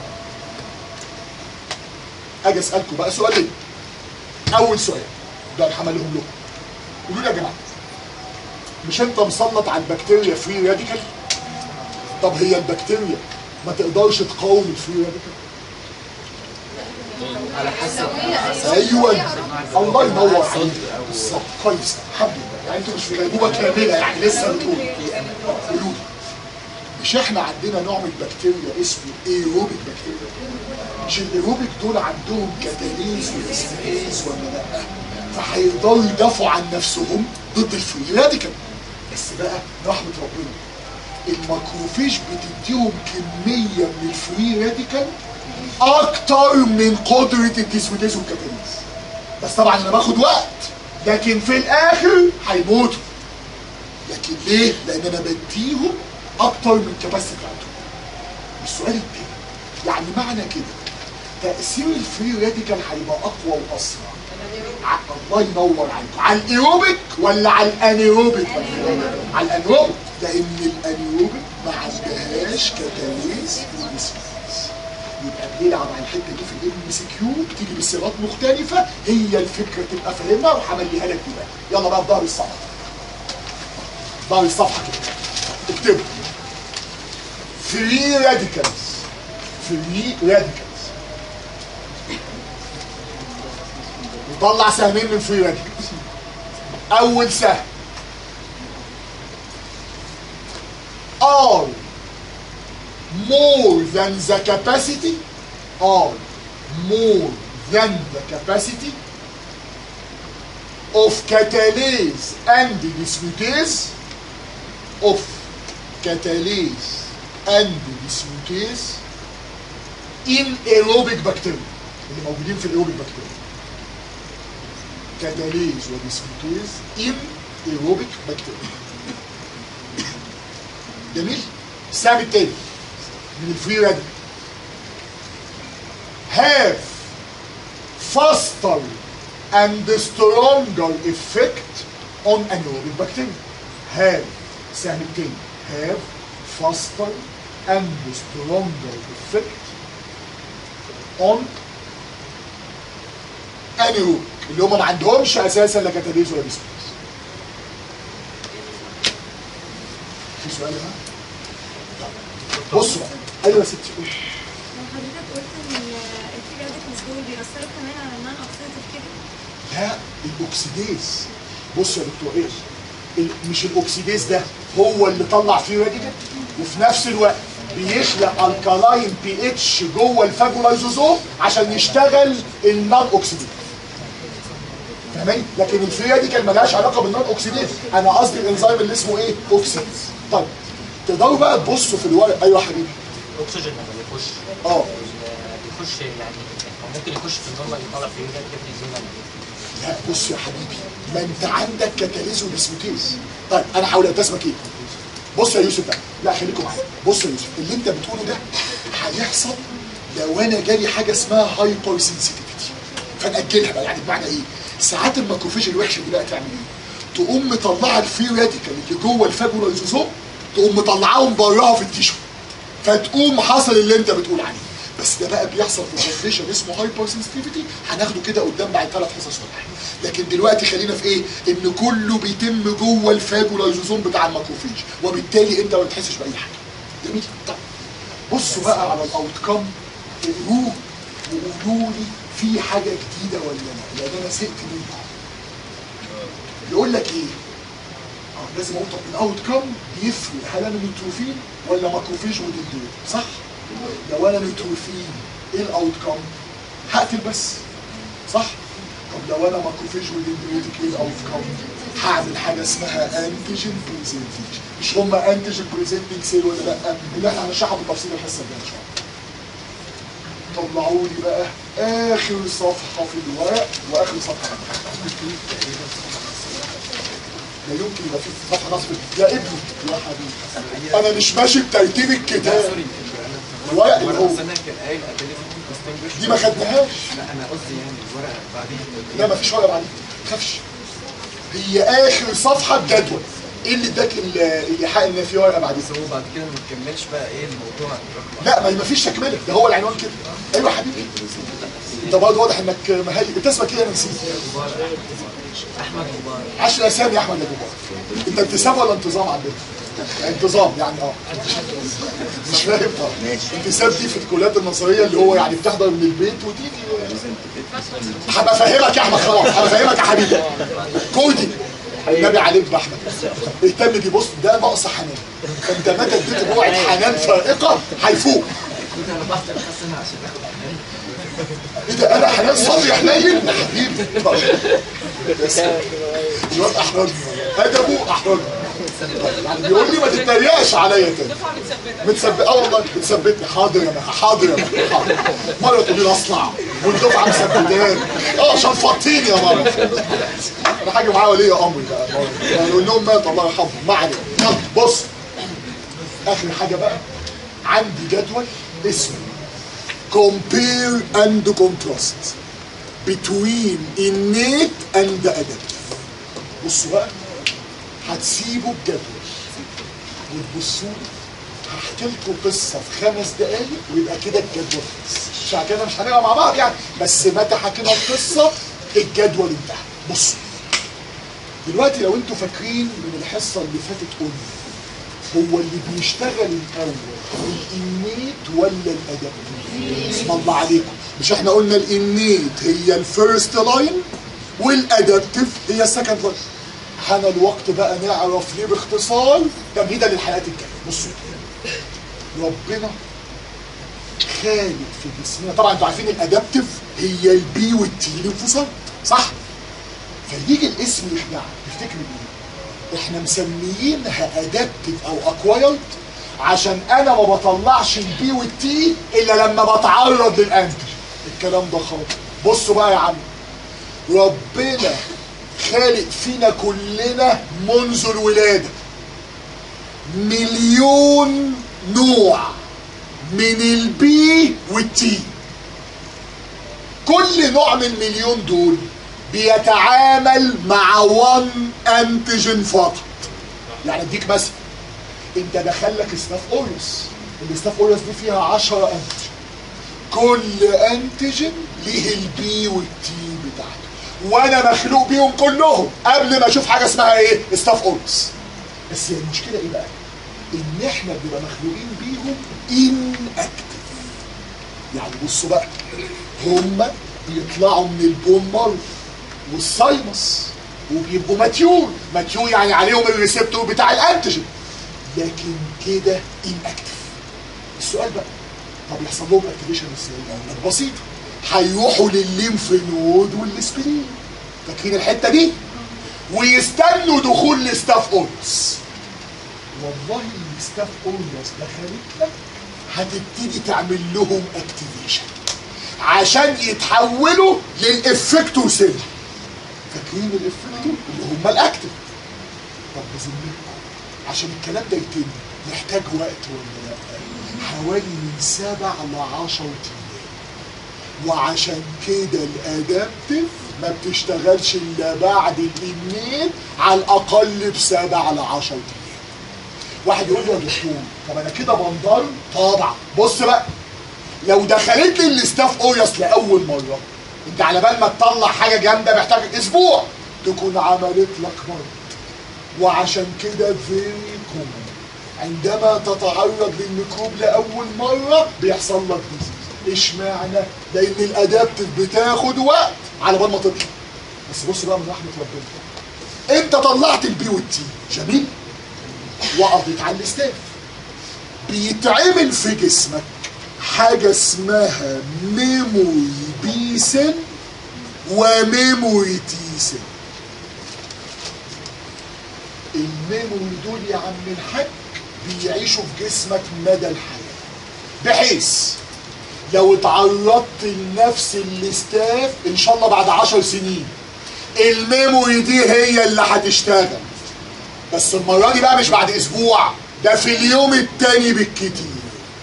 اجي اسالكم بقى سؤالين اول سؤال ده انا حملهم لكم قولوا لي يا جماعه مش انت مسلط على البكتيريا فري راديكال طب هي البكتيريا ما تقدرش تقاوم الفري راديكال على حسب ايوه الله ينور عليك بالظبط كويس الحمد لله يعني انتوا مش في غيبوبه كامله يعني لسه بتقولوا قولوا لي. مش احنا عندنا نوع من البكتيريا اسمه ايروبيك بكتيريا مش الايروبيك دول عندهم كتاليز واسميز ولا لا فهيقدروا يدافعوا عن نفسهم ضد الفري راديكال بس بقى رحمه ربنا الماكروفيج بتديهم كميه من الفري راديكال اكتر من قدره الديسموتيز والكتاليز بس طبعا انا باخد وقت لكن في الاخر هيموتوا لكن ليه؟ لان انا بديهم اكتر من الكباسيتي بتاعتهم السؤال التاني يعني معنى كده تاثير الفري راديكال هيبقى اقوى واسرع ع- الله ينور عليكم على الايروبيك ولا على الانيروبيك على الانيروبيك لان الانيروبيك ما عندهاش كتاليز ومسكيز يبقى بنلعب على الحته دي في الام سي كيو بتيجي بصيغات مختلفه هي الفكره تبقى فاهمها وهمليها لك دلوقتي يلا بقى في ظهر الصفحه ظهر الصفحه كده اكتبوا فري راديكالز فري راديكالز نطلع سهمين من فري راديكالز اول سهم are more than the capacity are more than the capacity of catalase and dismutase of catalase and dismutase in aerobic bacteria اللي موجودين في الايروبيك بكتيريا كاتاليز وديسموتيز ان ايروبيك بكتيريا جميل السهم التاني من الفري راديكال have faster and stronger effect on anaerobic bacteria have السهم التاني have faster and stronger effect on anaerobic اللي هم ما عندهمش اساسا لا كاتاليز ولا بيسبيس في سؤال هنا بصوا بقى. ايوه يا ستي قولي. لو حضرتك قلت ان الفري راديكالز دول بيأثروا كمان على النون اوكسيديتيف كده لا الاكسيديز بص يا دكتور ايه ال- مش الاكسيديز ده هو اللي طلع فيه راديكال وفي نفس الوقت بيخلق الكالاين بي اتش جوه الفاجولايزوزوم عشان يشتغل النون اوكسيديز فاهمين لكن الفري راديكال ملهاش علاقه بالنون اوكسيديز انا قصدي الانزيم اللي اسمه ايه اوكسيديز طيب تقدروا بقى تبصوا في الورق ايوه يا حبيبي الاكسجين لما بيخش اه بيخش يعني هو ممكن يخش في النورمال يطلع فيه ده كده يزيد لا بص يا حبيبي ما انت عندك كاتاليز وديسموتيز طيب انا هقول لك ده اسمك ايه بص يا يوسف بقى لا خليكم معايا بص يا يوسف اللي انت بتقوله ده هيحصل لو انا جالي حاجه اسمها هايبر سنسيتيفيتي فنأجلها بقى يعني بمعنى ايه ساعات الماكروفيج الوحشه دي بقى تعمل ايه تقوم مطلعه الفري راديكال اللي جوه الفاجولايزوزوم تقوم مطلعاهم براها في التيشو فتقوم حصل اللي انت بتقول عليه بس ده بقى بيحصل في كونديشن اسمه هايبر سنسيتيفيتي هناخده كده قدام بعد ثلاث حصص ولا حاجه لكن دلوقتي خلينا في ايه ان كله بيتم جوه الفاجولايزوزوم بتاع الماكروفيج وبالتالي انت ما بتحسش باي حاجه جميل طيب بصوا بقى على الاوت كام اقروه وقولوا لي في حاجه جديده ولا لا لان انا زهقت منكم يقول لك ايه اه لازم اقول طب الاوت كام بيفرق هل انا نيوتروفيل ولا ماكروفيج ودندريت صح لو انا نيوتروفيل ايه الاوت كام هقتل بس صح طب لو انا ماكروفيج ودندريتك ايه الاوت كام هعمل حاجه اسمها انتيجين بريزنتيشن مش هم انتيجين بريزنتنج سيل ولا لا اللي احنا هنشرحها بالتفصيل الحصه الجايه ان شاء الله طلعوا لي بقى اخر صفحه في الورق واخر صفحه لا يمكن يبقى في صفحه نصب يا ابني يا حبيبي انا مش ماشي بترتيب الكتاب الورق اللي هو انا كان قايل ability to distinguish دي ما خدناهاش لا انا قصدي يعني الورقه بعدين لا ما فيش ورقه بعدين ما تخافش هي اخر صفحه بجدول ايه اللي اداك ال- الايحاء ان في ورقه بعدين بس هو بعد كده ما تكملش بقى ايه الموضوع الرقم لا ما ما فيش تكمله ده هو العنوان كده ايوه يا حبيبي انت برضه واضح انك مهيئ انت اسمك ايه انا نسيت احمد مبارك 10 اسامي يا احمد يا جبار انت ابتسام ولا انتظام عندك؟ انتظام يعني اه مش فاهم اه انتساب دي في الكليات النظريه اللي هو يعني بتحضر من البيت وتيجي هبقى افهمك يا احمد خلاص هبقى افهمك يا حبيبي كودي النبي عليك باحمد اهتم بيه بص ده نقص حنان فانت متى اديته جرعه حنان فائقه هيفوق كنت انا بحسب حسن عشان اخد حنان ايه ده انا حنان صبري يا حنين يا حبيبي طيب. بس الواد احرجني ادبه احرجني يعني بيقول لي ما تتريقش عليا تاني متثبت اه والله بتثبتني حاضر يا مخ حاضر يا مخ حاضر مره تقول لي اصنع والدفعه مثبتاني اه شفطتيني يا مره انا حاجه معاه ولي امري بقى مرة. يعني اقول لهم مات الله يرحمهم ما علينا يلا بص اخر حاجه بقى عندي جدول اسمه compare and contrast between innate and adaptive بصوا بقى هتسيبوا الجدول وتبصوا لي هحكي لكم قصه في خمس دقايق ويبقى كده الجدول خلص عشان كده مش هنقرا مع بعض يعني بس متى حكينا القصه الجدول انتهى بصوا دلوقتي لو انتوا فاكرين من الحصه اللي فاتت قلنا هو اللي بيشتغل الاول الانيت ولا الادابتيف اسم الله عليكم مش احنا قلنا الانيت هي الفيرست لاين والادابتيف هي السكند لاين حان الوقت بقى نعرف ليه باختصار تمهيدا للحلقات الجايه بصوا ربنا خالق في جسمنا طبعا انتوا عارفين الادابتيف هي البي والتي الانفصال صح فيجي الاسم يخدعك تفتكروا ايه احنا مسميينها ادابتيف او اكوايرد عشان انا ما بطلعش البي والتي الا لما بتعرض للانتج الكلام ده خالص بصوا بقى يا عم ربنا خالق فينا كلنا منذ الولاده مليون نوع من البي والتي كل نوع من المليون دول بيتعامل مع وان انتيجين فقط يعني اديك مثلا انت دخلك ستاف اوريوس الستاف اوريوس دي فيها 10 انتيجين كل انتيجين ليه البي والتي بتاعته وانا مخلوق بيهم كلهم قبل ما اشوف حاجه اسمها ايه ستاف اوريوس بس هي المشكله ايه بقى ان احنا بنبقى مخلوقين بيهم ان اكتف يعني بصوا بقى هم بيطلعوا من البون مارو والسايمس وبيبقوا ماتيور ماتيور يعني عليهم الريسبتور بتاع الانتيجين لكن كده ان اكتف السؤال بقى طب يحصل لهم اكتيفيشن ازاي؟ لك بسيطه هيروحوا للليمف نود والسبرين فاكرين الحته دي؟ ويستنوا دخول الستاف اوريوس والله الستاف اوريوس دخلت لك هتبتدي تعمل لهم اكتيفيشن عشان يتحولوا للافكتور سيل فاكرين الافكتور اللي هم الاكتف طب بذمتكم عشان الكلام ده يتم محتاج وقت ولا لا حوالي من سبع لعشر ايام وعشان كده الادابتيف ما بتشتغلش الا بعد الانيت على الاقل بسبع لعشر ايام واحد يقول لي يا دكتور طب انا كده بنضر طبعا بص بقى لو دخلت لي الاستاف اويس لاول مره انت على بال ما تطلع حاجه جامده محتاج اسبوع تكون عملت لك مرض وعشان كده فيري كومن عندما تتعرض للميكروب لاول مره بيحصل لك ديزيز اشمعنى لان الادابتيف بتاخد وقت على بال ما تطلع بس بص بقى من رحمه ربنا انت طلعت البي والتي جميل وقضيت على الاستاف بيتعمل في جسمك حاجة اسمها ميموري بي سيل وميموري تي سيل الميموري دول يا عم الحاج بيعيشوا في جسمك مدى الحياة بحيث لو اتعرضت لنفس الاستاف ان شاء الله بعد عشر سنين الميموري دي هي اللي هتشتغل بس المرة دي بقى مش بعد اسبوع ده في اليوم التاني بالكتير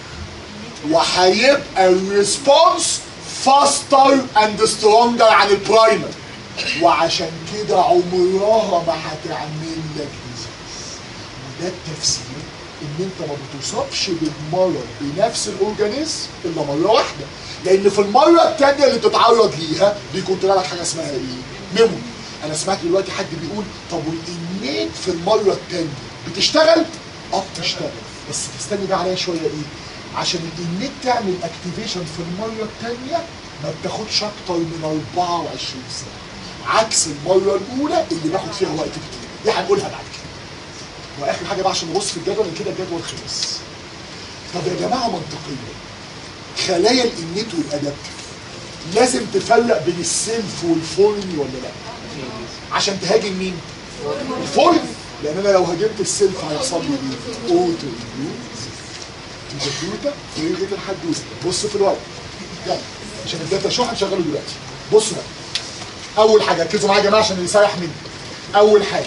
وهيبقى الريسبونس فاستر اند سترونجر عن البرايمر وعشان كده عمرها ما هتعمل لك ديزيز وده التفسير ان انت ما بتصابش بالمرض بنفس الاورجانيزم الا مره واحده لان في المره الثانيه اللي بتتعرض ليها بيكون طلع لك حاجه اسمها ايه؟ ميموري انا سمعت دلوقتي حد بيقول طب والانيت في المره الثانيه بتشتغل؟ اه بتشتغل بس تستني بقى عليها شويه ايه؟ عشان الانيت تعمل اكتيفيشن في المره الثانيه ما بتاخدش اكتر من 24 ساعه عكس المره الاولى اللي باخد فيها وقت كتير دي هنقولها بعد كده واخر حاجه بقى عشان نبص في الجدول لأن كده الجدول خلص طب يا جماعه منطقيا خلايا الانيت والادابتيف لازم تفرق بين السيلف والفورمي ولا لا عشان تهاجم مين الفورم لان انا لو هاجمت السيلف هيحصل لي ايه اوتو اميون تيجا وايه لغايه الحدوته بص في الورق يلا عشان الداتا شو هنشغله دلوقتي بصوا بقى اول حاجه ركزوا معايا يا جماعه عشان اللي يسيح مني اول حاجه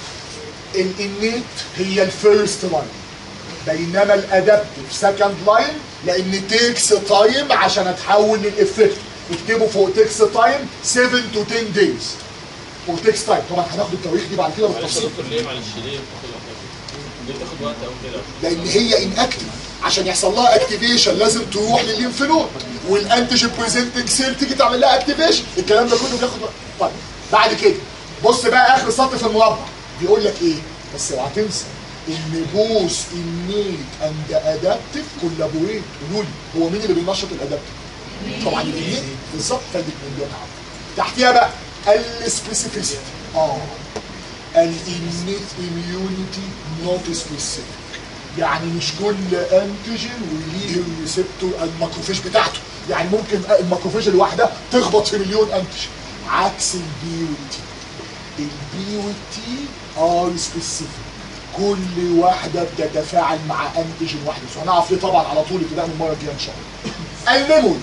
الانيت هي الفيرست لاين بينما الادابتيف سكند لاين لان تيكس تايم عشان اتحول للافكت اكتبوا فوق تيكس تايم 7 تو 10 دايز فوق تيكس تايم طبعا هناخد التواريخ دي بعد كده معلش يا بالتفصيل دكتور ليه معلش ليه بتاخد وقت ليه بتاخد وقت او كده لان هي انكتيف عشان يحصل لها اكتيفيشن لازم تروح للليمف نود والانتيجين بريزنتنج سيل تيجي تعمل لها اكتيفيشن الكلام ده كله بياخد وقت طيب بعد كده بص بقى اخر سطر في المربع بيقول لك ايه بس اوعى تنسى ان بوث النيد اند ادابتيف كولابوريت قولوا لي هو مين اللي بينشط الادابتيف؟ طبعا الاثنين بالظبط فالاثنين بيتعاونوا تحتيها بقى السبيسيفيسيتي اه الانيت اميونيتي نوت سبيسيفيك يعني مش كل انتيجين وليه الريسبتور الماكروفيج بتاعته يعني ممكن الماكروفيج الواحده تخبط في مليون انتيجين عكس البي والتي البي والتي ار سبيسيفيك كل واحده بتتفاعل مع انتيجين واحد بس هنعرف ليه طبعا على طول ابتداء من المره الجايه ان شاء الله الميموري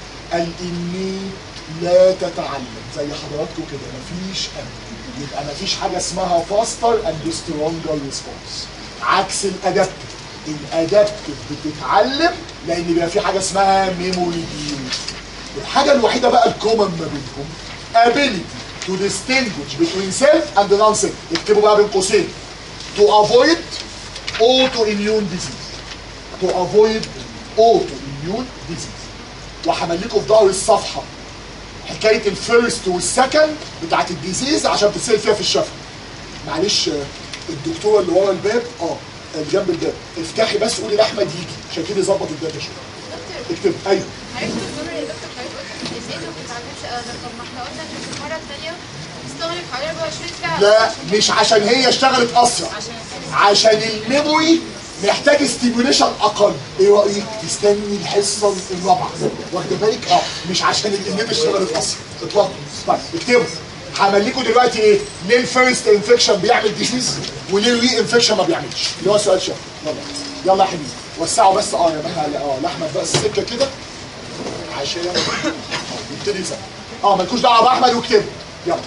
الانيت لا تتعلم زي حضراتكم كده مفيش أمل. يبقى مفيش حاجه اسمها فاستر اند سترونجر ريسبونس عكس الادابتيف الادابتيف بتتعلم لان بيبقى في حاجه اسمها ميموري بيوت الحاجه الوحيده بقى الكومن ما بينهم ability to distinguish between self and non-self اكتبوا بقى بين قوسين to avoid autoimmune disease to avoid autoimmune disease وهعمل لكم في ظهر الصفحه حكايه الفيرست والسكند بتاعت الديزيز عشان تتسال فيها في الشفا معلش آه، الدكتوره اللي ورا الباب اه اللي جنب الباب افتحي بس قولي لاحمد يجي عشان كده يظبط الداتا شويه دكتور اكتب ايوه عرفت الجمله يا دكتور حضرتك قلت ازاي ما بتتعلمش ادب طب ما احنا قلنا ان في المره الثانيه تستغرق حوالي 24 ساعه لا مش عشان هي اشتغلت اسرع عشان عشان الميموري محتاج ستيميوليشن اقل ايه رايك تستني الحصه الرابعه واخده بالك اه مش عشان الانيت اشتغلت اسرع اتفضل طيب اكتبوا هعمل لكم دلوقتي ايه ليه الفيرست انفكشن بيعمل ديزيز وليه الري انفكشن ما بيعملش اللي هو سؤال شافي يلا يلا يا حبيبي وسعوا بس اه يا باشا اه لاحمد بقى السكه كده عشان آه، يبتدي يسال اه مالكوش دعوه باحمد واكتبوا يلا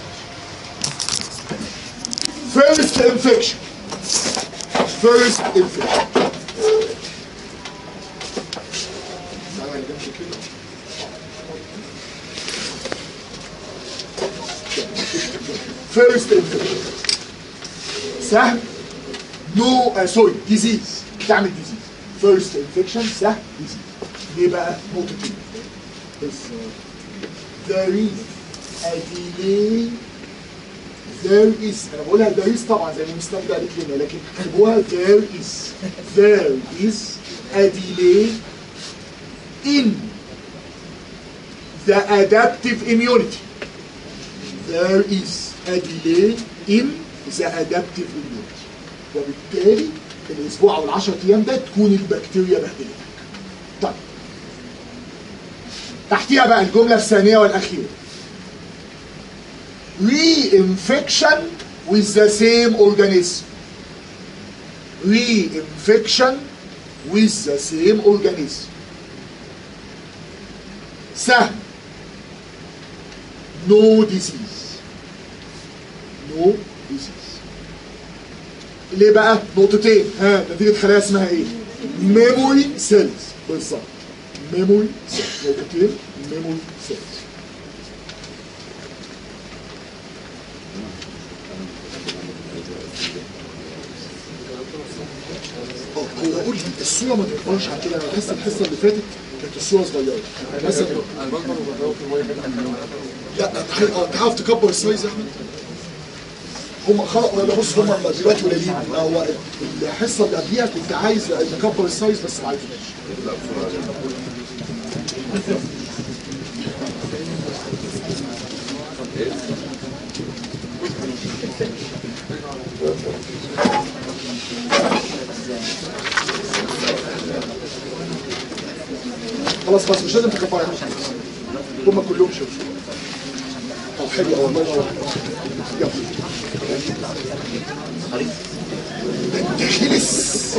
فيرست انفكشن first infection. First infection. سهل نو آه سوري ديزيز تعمل ديزيز فيرست انفكشن سهل ديزيز ليه بقى نقطتين بس there is a delay there is انا بقولها there is طبعا زي ما مستمتع قالت لنا لكن اكتبوها there is there is a delay in the adaptive immunity there is a delay in the adaptive immunity وبالتالي الاسبوع او العشر ايام ده تكون البكتيريا بهدلتك طيب تحتيها بقى الجمله الثانيه والاخيره reinfection with the same organism. Reinfection with the same organism. سهل. No disease. No disease. ليه بقى؟ نقطتين ها نتيجة خلايا اسمها ايه؟ memory cells بالظبط memory cells نقطتين memory cells اه هو قول لي الصوره ما تكبرش عن كده انا بحس الحصه اللي فاتت كانت الصوره صغيره بس لا تعال- اه تعرف تكبر السايز يا احمد هم خلق ولا بص هم دلوقتي قليلين هو الحصه اللي قبليها كنت عايز نكبر السايز بس ما عرفتش خلاص بس مش لازم تكفر هم كلهم شمسوا طب حلو قوي الله ينور يلا ده خلص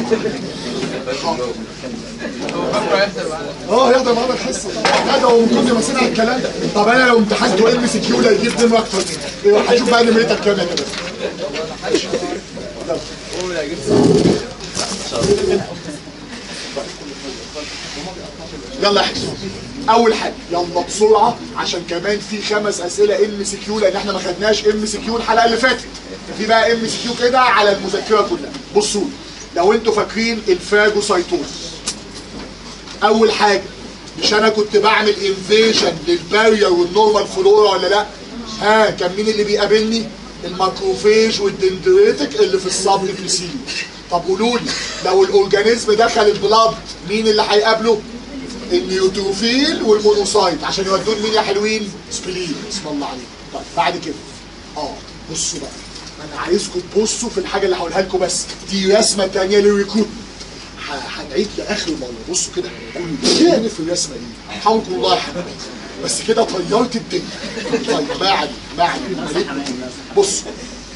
اه يقدر معانا الحصه طبعا لا ده هو من كتر ما سمع الكلام ده طب انا لو امتحنت ام سي كيو لا يجيب نمره اكتر مني إيه، هشوف بقى نمرتك كام يا كده يلا يا حسين اول حاجه يلا بسرعه عشان كمان في خمس اسئله ام سي كيو لان احنا ما خدناش ام سي كيو الحلقه اللي فاتت في بقى ام سي كيو كده على المذكره كلها بصوا لي. لو انتوا فاكرين الفاجوسايتوز اول حاجه مش انا كنت بعمل انفيجن للبارير والنورمال فلورا ولا لا ها كان مين اللي بيقابلني الماكروفيج والدندريتك اللي في الصب ابيثيليوم طب قولوا لي لو الاورجانيزم دخل البلاد مين اللي هيقابله النيوتروفيل والمونوسايت عشان يودون مين يا حلوين سبلين اسم الله عليك طيب بعد كده اه بصوا بقى انا عايزكم تبصوا في الحاجه اللي هقولها لكم بس دي رسمه ثانيه للريكروت ه- هنعيد لاخر مره بصوا كده كل تاني في الرسمه دي حولكم الله يا حبيبي بس كده طيرت الدنيا طيب ما علي ما علي بصوا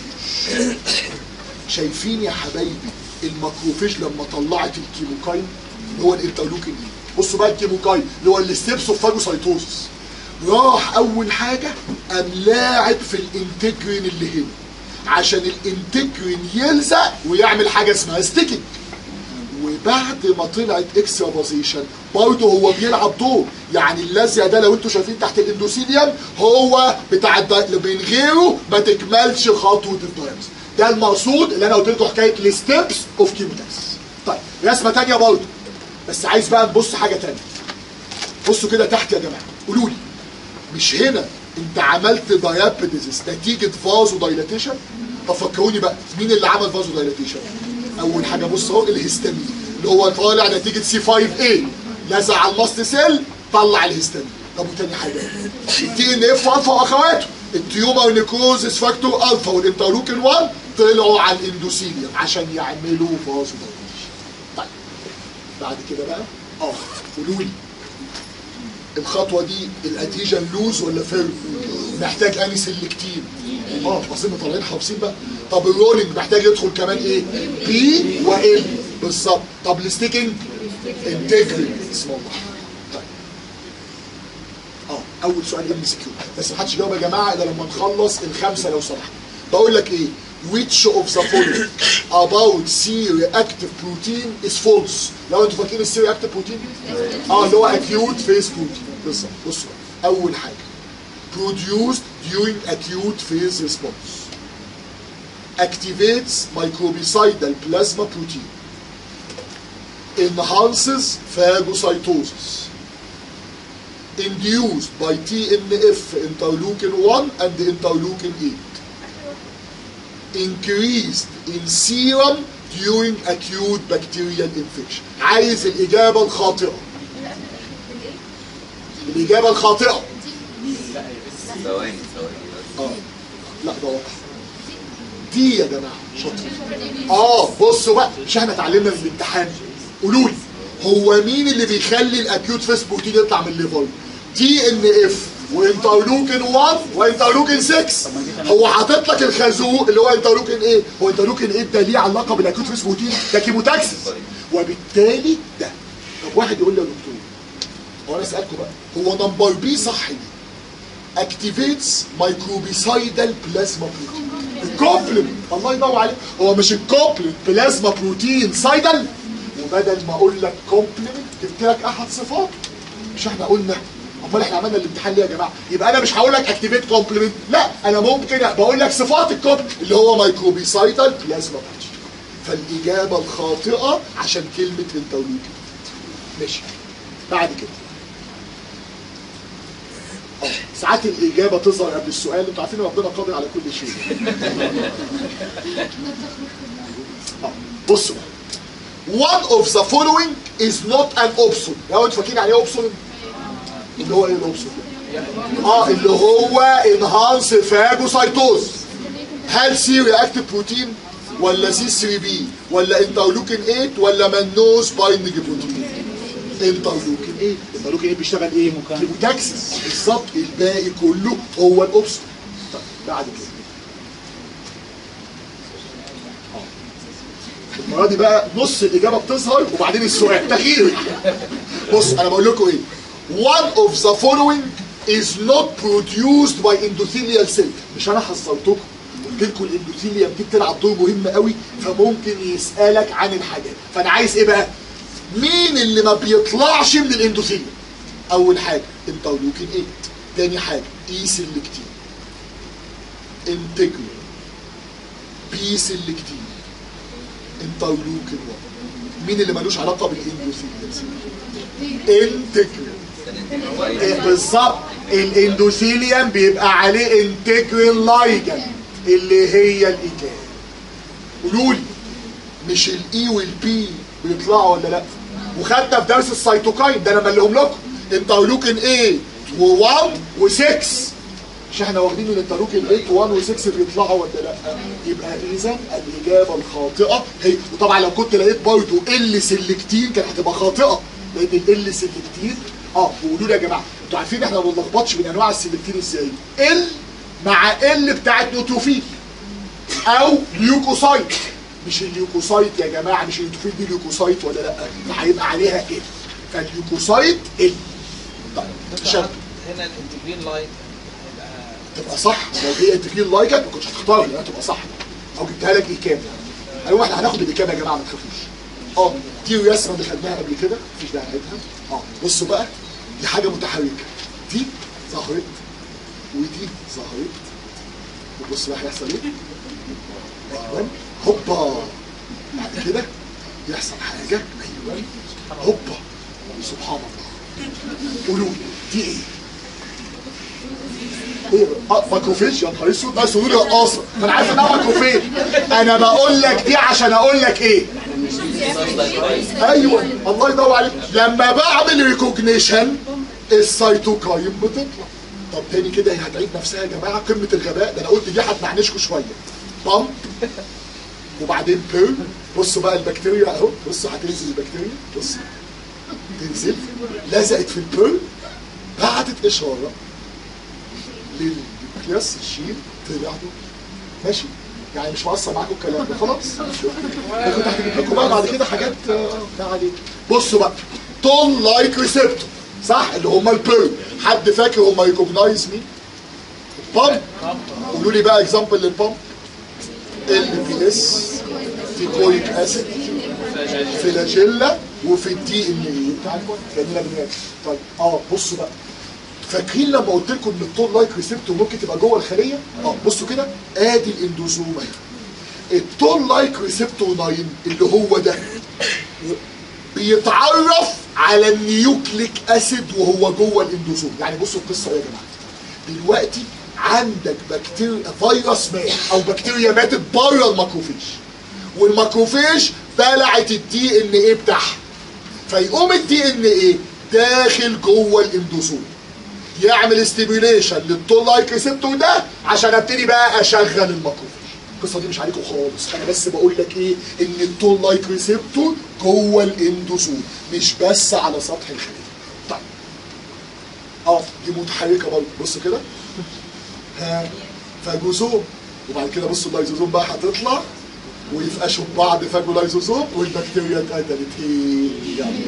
شايفين يا حبايبي الماكروفيج لما طلعت الكيموكاين اللي هو الانترلوكين دي بصوا بقى الكيموكاين اللي هو الستيبس اوف فاجوسايتوزس راح اول حاجه قام لاعب في الانتجرين اللي هنا عشان الانتجرين يلزق ويعمل حاجه اسمها ستيكنج وبعد ما طلعت اكسترا بوزيشن برضه هو بيلعب دور يعني اللزق ده لو انتوا شايفين تحت الاندوثيليوم هو بتاع الد- من غيره ما تكملش خطوه الدايمز ده المقصود اللي انا قلت لكم حكايه الستبس اوف كيموتاكس طيب رسمه ثانيه برضه بس عايز بقى نبص حاجه ثانيه بصوا كده تحت يا جماعه قولوا لي مش هنا انت عملت دايابيديزيس نتيجه فازو دايلاتيشن طب فكروني بقى مين اللي عمل فازو دايلاتيشن اول حاجه بص اهو الهستامين اللي هو طالع نتيجه سي 5 a لزق على الماست سيل طلع الهستامين طب وتاني حاجه الدي ان اف الفا واخواته التيومر نيكروزس فاكتور الفا والانترلوكين 1 طلعوا على الاندوثيليوم عشان يعملوا فازو دايلاتيشن طيب بعد كده بقى اه قولوا لي الخطوه دي الاديجن لوز ولا فيرم محتاج اني سلكتين اه اصل طالعين حافظين بقى طب الرولينج محتاج يدخل كمان ايه بي وال بالظبط طب الستيكنج انتجري اسم الله طيب اه اول سؤال ام سي كيو بس محدش يجاوب يا جماعه الا لما نخلص الخمسه لو سمحت بقول لك ايه which of the following about C-reactive protein is false لو انتوا فاكرين السي reactive protein اه اللي هو acute phase protein بالظبط بصوا اول حاجه produced during acute phase response activates microbicidal plasma protein enhances phagocytosis induced by TNF interleukin 1 and interleukin 8 increased in serum during acute bacterial infection عايز الإجابة الخاطئة الإجابة الخاطئة ثواني ثواني اه لا ده واضح دي يا جماعه شاطر اه بصوا بقى مش احنا اتعلمنا من الامتحان قولوا لي هو مين اللي بيخلي الاكيوت فيس بروتين يطلع من الليفر تي ان اف وانترلوكين 1 وانترلوكين 6 هو حاطط لك الخازوق اللي هو انترلوكين ايه هو انترلوكين 8 ده ليه علاقه بالاكيوت فيس بروتين ده كيموتاكسس وبالتالي ده طب واحد يقول لي يا دكتور هو انا اسالكم بقى هو نمبر بي صح دي اكتيفيتس مايكروبيسايدال بلازما بروتين الكوبلنت الله ينور عليك هو مش الكوبلنت بلازما بروتين سايدل وبدل ما اقول لك كومبلمنت جبت لك احد صفات مش احنا قلنا امال احنا عملنا الامتحان ليه يا جماعه يبقى انا مش هقول لك اكتيفيت كومبلمنت لا انا ممكن بقول لك صفات الكوبلنت اللي هو مايكروبيسايدال بلازما بروتين فالاجابه الخاطئه عشان كلمه انتولوجي ماشي بعد كده آه، ساعات الإجابة تظهر قبل السؤال انتوا عارفين ربنا قادر على كل شيء آه، بصوا one of the following is not an option لو انتوا فاكرين يعني ايه option اللي هو ايه الاوبسون اه اللي هو انهانس فاجوسايتوز هل سي رياكتيف بروتين ولا سي 3 بي ولا انترلوكين 8 ولا منوز بايندنج بروتين انترلوكين 8 انترلوكين 8 بيشتغل ايه كيموتاكسس بالظبط الباقي كله هو الاوبسون طيب بعد كده المره دي بقى نص الاجابه بتظهر وبعدين السؤال تغيير بص انا بقول لكم ايه one of the following is not produced by endothelial cell مش انا حذرتكم قلت لكم الاندوثيليوم دي بتلعب دور مهم قوي فممكن يسالك عن الحاجات فانا عايز ايه بقى مين اللي ما بيطلعش من الاندوثيليوم اول حاجه انترلوكين 8 تاني حاجه اي سيلكتين انتجرال بي سيلكتين انترلوكين 1 مين اللي ملوش علاقه بالاندوثيليوم انتجرال إيه بالظبط الاندوثيليوم بيبقى عليه انتجرال لايجن اللي هي الايجاب قولوا لي مش الاي والبي بيطلعوا ولا لا وخدنا في درس السيتوكاين ده انا مليهم لكم انترلوكين 8 و1 و6 مش احنا واخدين الانترلوكين 8 و1 و6 بيطلعوا ولا لا يبقى اذا الاجابه الخاطئه هي وطبعا لو كنت لقيت برضه ال سلكتين كانت هتبقى خاطئه لان ال سلكتين اه وقولوا لي يا جماعه انتوا عارفين احنا ما بنلخبطش بين انواع السلكتين ازاي ال مع ال بتاعت نيوتروفيل او ليوكوسايت مش الليوكوسايت يا جماعه مش النيوتروفيل دي ليوكوسايت ولا لا هيبقى عليها ال فالليوكوسايت ال طيب شاب هنا الانتجرين لاين تبقى صح لو هي انتجرين لايكت ما كنتش هتختار لا تبقى صح او جبتها لك ايكاب ايوه احنا هناخد الايكاب يا جماعه ما تخافوش اه دي رسمه اللي خدناها قبل كده مفيش داعي نعيدها اه بصوا بقى دي حاجه متحركه دي ظهرت ودي ظهرت وبص بقى هيحصل ايه ايوه هوبا بعد كده يحصل حاجه ايوه هوبا سبحان الله قولوا لي دي ايه ايه اه ماكروفيج يا نهار اسود ناس يقولوا لي رقاصه انا عارف انها ماكروفيج انا بقول لك دي عشان اقول لك ايه ايوه الله يدور عليك لما بعمل ريكوجنيشن السيتوكاين بتطلع طب تاني كده هي هتعيد نفسها يا جماعه قمه الغباء ده انا قلت دي هتنعنشكوا شويه بامب وبعدين بير بصوا بقى البكتيريا اهو بصوا هتنزل البكتيريا بص تنزل لزقت في البير بعتت اشاره للنيوكليوس الشيل طلع له ماشي يعني مش مقصر معاكم الكلام ده خلاص انا كنت هجيب لكم بقى بعد كده حاجات آه، ما عليك بصوا بقى تون لايك ريسبتور صح اللي هم البير حد فاكر هم ريكوجنايز مين؟ البامب قولوا لي بقى اكزامبل للبامب ال بي اس في كويك اسيد فلاجيلا وفي الدي ان اي بتاع الكويك جميله بالناس طيب اه بصوا بقى فاكرين لما قلت لكم ان التون لايك ريسبتور ممكن تبقى جوه الخليه اه بصوا كده ادي الاندوزوم اهي التون لايك ريسبتور 9 اللي هو ده بيتعرف على النيوكليك اسيد وهو جوه الاندوزوم يعني بصوا القصه يا جماعه دلوقتي عندك بكتيريا فيروس مات او بكتيريا ماتت بره الماكروفيج والماكروفيج بلعت الدي ان ايه بتاعها فيقوم الدي ان ايه داخل جوه الاندوزوم يعمل ستيميوليشن للتول لايك ريسبتور ده عشان ابتدي بقى اشغل الماكروفيج القصه دي مش عليكم خالص انا بس بقول لك ايه ان التول لايك ريسبتور جوه الاندوزوم مش بس على سطح الخليه طيب اه دي متحركه برضه بص كده ها فاجوزوم وبعد كده بصوا اللايزوزوم بقى هتطلع ويفقشوا ببعض فاجولايزوزوم والبكتيريا اتقتلت هي يعني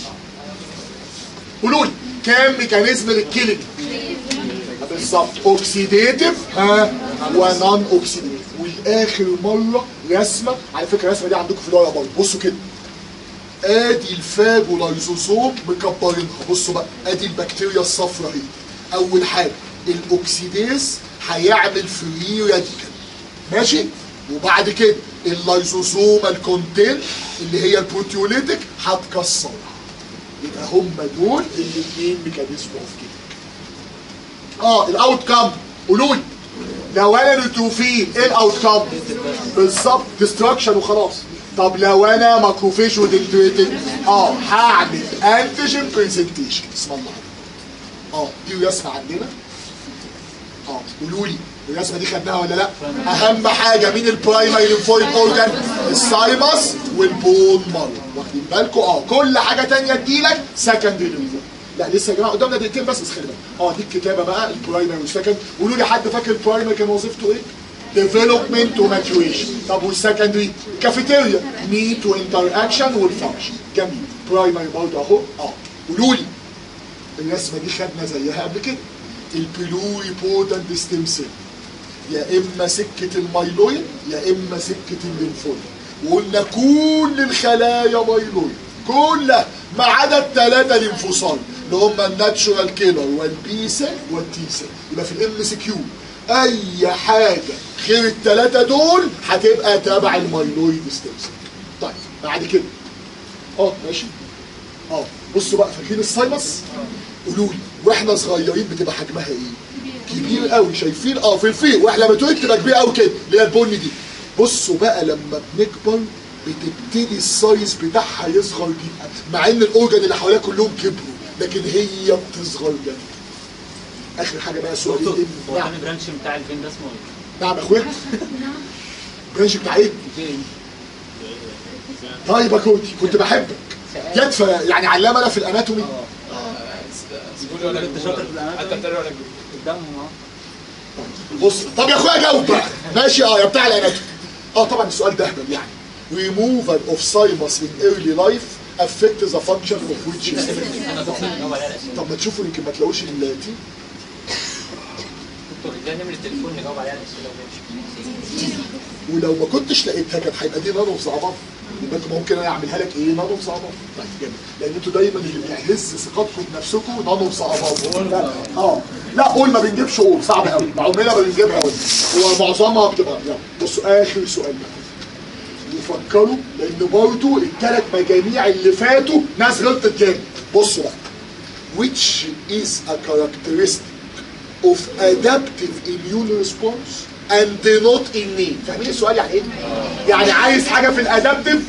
قولوا لي كام ميكانيزم للكيلينج بالظبط اوكسيديتيف ها ونون اوكسيديتيف والاخر مره رسمه على فكره الرسمه دي عندكم في الورقه برضه بصوا كده ادي الفاجولايزوزوم مكبرينها بصوا بقى ادي البكتيريا الصفراء اهي اول حاجه الاكسيديز هيعمل فري راديكال ماشي وبعد كده اللايزوزوم الكونتين اللي هي البروتيوليتيك هتكسرها يبقى هم دول الاثنين ميكانيزم اوف كده اه الاوت كام قولوا لي لو انا نيوتروفيل ايه الاوت كام بالظبط ديستراكشن وخلاص طب لو انا ماكروفيج وديكتريتد اه هعمل انتيجين برزنتيشن اسم الله اه دي رسمه عندنا اه قولوا لي الرسمه دي خدناها ولا لا اهم حاجه مين البرايمري ليمفويد اورجان السايمس والبون مارو واخدين بالكم اه كل حاجه تانية تجيلك سكندري ليمفويد لا لسه يا جماعه قدامنا دقيقتين بس بس خلي بالك اه دي الكتابه بقى البرايمري والسكند قولوا لي حد فاكر البرايمري كان وظيفته ايه ديفلوبمنت وماتيوريشن طب والسكندري كافيتيريا ميت وانتر والفانكشن جميل برايمري برضه اهو اه قولوا لي الرسمه دي خدنا زيها قبل كده البلوري بوتنت ستيم سيل يا اما سكه المايلويد يا اما سكه الليمفويد وقلنا كل الخلايا مايلويد كلها ما عدا الثلاثه ليمفوسايت اللي هم الناتشورال كيلر والبي سيل والتي سيل يبقى في الام سي كيو اي حاجه غير الثلاثه دول هتبقى تبع المايلويد ستيم سيل طيب بعد كده اه ماشي اه بصوا بقى فاكرين السايمس قولوا لي واحنا صغيرين بتبقى حجمها ايه كبير قوي شايفين اه في الفيل واحنا لما تقول تبقى كبير قوي كده اللي هي البني دي بصوا بقى لما بنكبر بتبتدي السايز بتاعها يصغر جدا مع ان الاورجن اللي حواليها كلهم كبروا لكن هي بتصغر جدا اخر حاجه بقى سؤال دكتور ايه هو نعم تاني برانش بتاع الفين ده اسمه ايه؟ نعم يا اخويا برانش بتاع ايه فين؟ طيب يا كوتي كنت بحبك جت ف- يعني علامه انا في الاناتومي يقول ولا انت شاطر في الأناتومي؟ حتى بتاع ولا قدامهم اه بص طب يا اخويا جاوب بقى ماشي اه يا بتاع الاناتومي اه طبعا السؤال ده اهبل يعني removal of thymus in early life affect the function of which is انا دكتور جاوب عليها الاسئله طب ما تشوفوا يمكن ما تلاقوش التي دكتور اديها نمره التليفون نجاوب عليها الاسئله ونمشي ولو ما كنتش لقيتها كانت هيبقى دي نانو صعبه يبقى انتوا ممكن انا اعملها لك ايه نانو صعبه طيب جميل لان انتوا دايما اللي بيهز ثقتكم بنفسكم نانو صعبه لا اه لا قول ما بنجيبش قول صعب قوي عمرنا ما بنجيبها قول هو معظمها بتبقى يلا بصوا اخر سؤال بقى وفكروا لان برضه الثلاث مجاميع اللي فاتوا ناس غلطت جامد بصوا بقى which is a characteristic of adaptive immune response and not innate فاهمين السؤال يعني ايه؟ يعني عايز حاجه في الادابتيف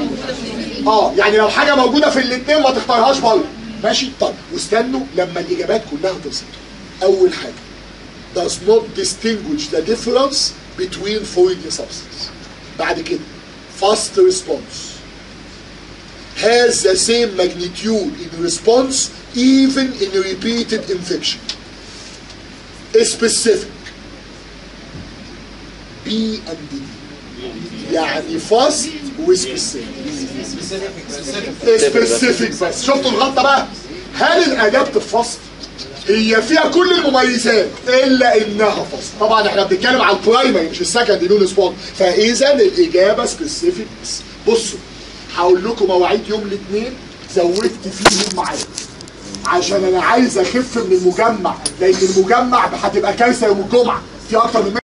اه يعني لو حاجه موجوده في الاثنين ما تختارهاش بره ماشي طب واستنوا لما الاجابات كلها تصل اول حاجه does not distinguish the difference between foreign substances بعد كده fast response has the same magnitude in response even in repeated infection specific B and D يعني fast وسبيسيفيك سبيسيفيك بس شفتوا الغلطه بقى هل الادابت فاست هي فيها كل المميزات الا انها فاست طبعا احنا بنتكلم على البرايمري مش السكند لون سبوت فاذا الاجابه سبيسيفيك بس بصوا هقول لكم مواعيد يوم الاثنين زودت فيهم معايا عشان انا عايز اخف من المجمع لان المجمع هتبقى كارثه يوم الجمعه في اكتر من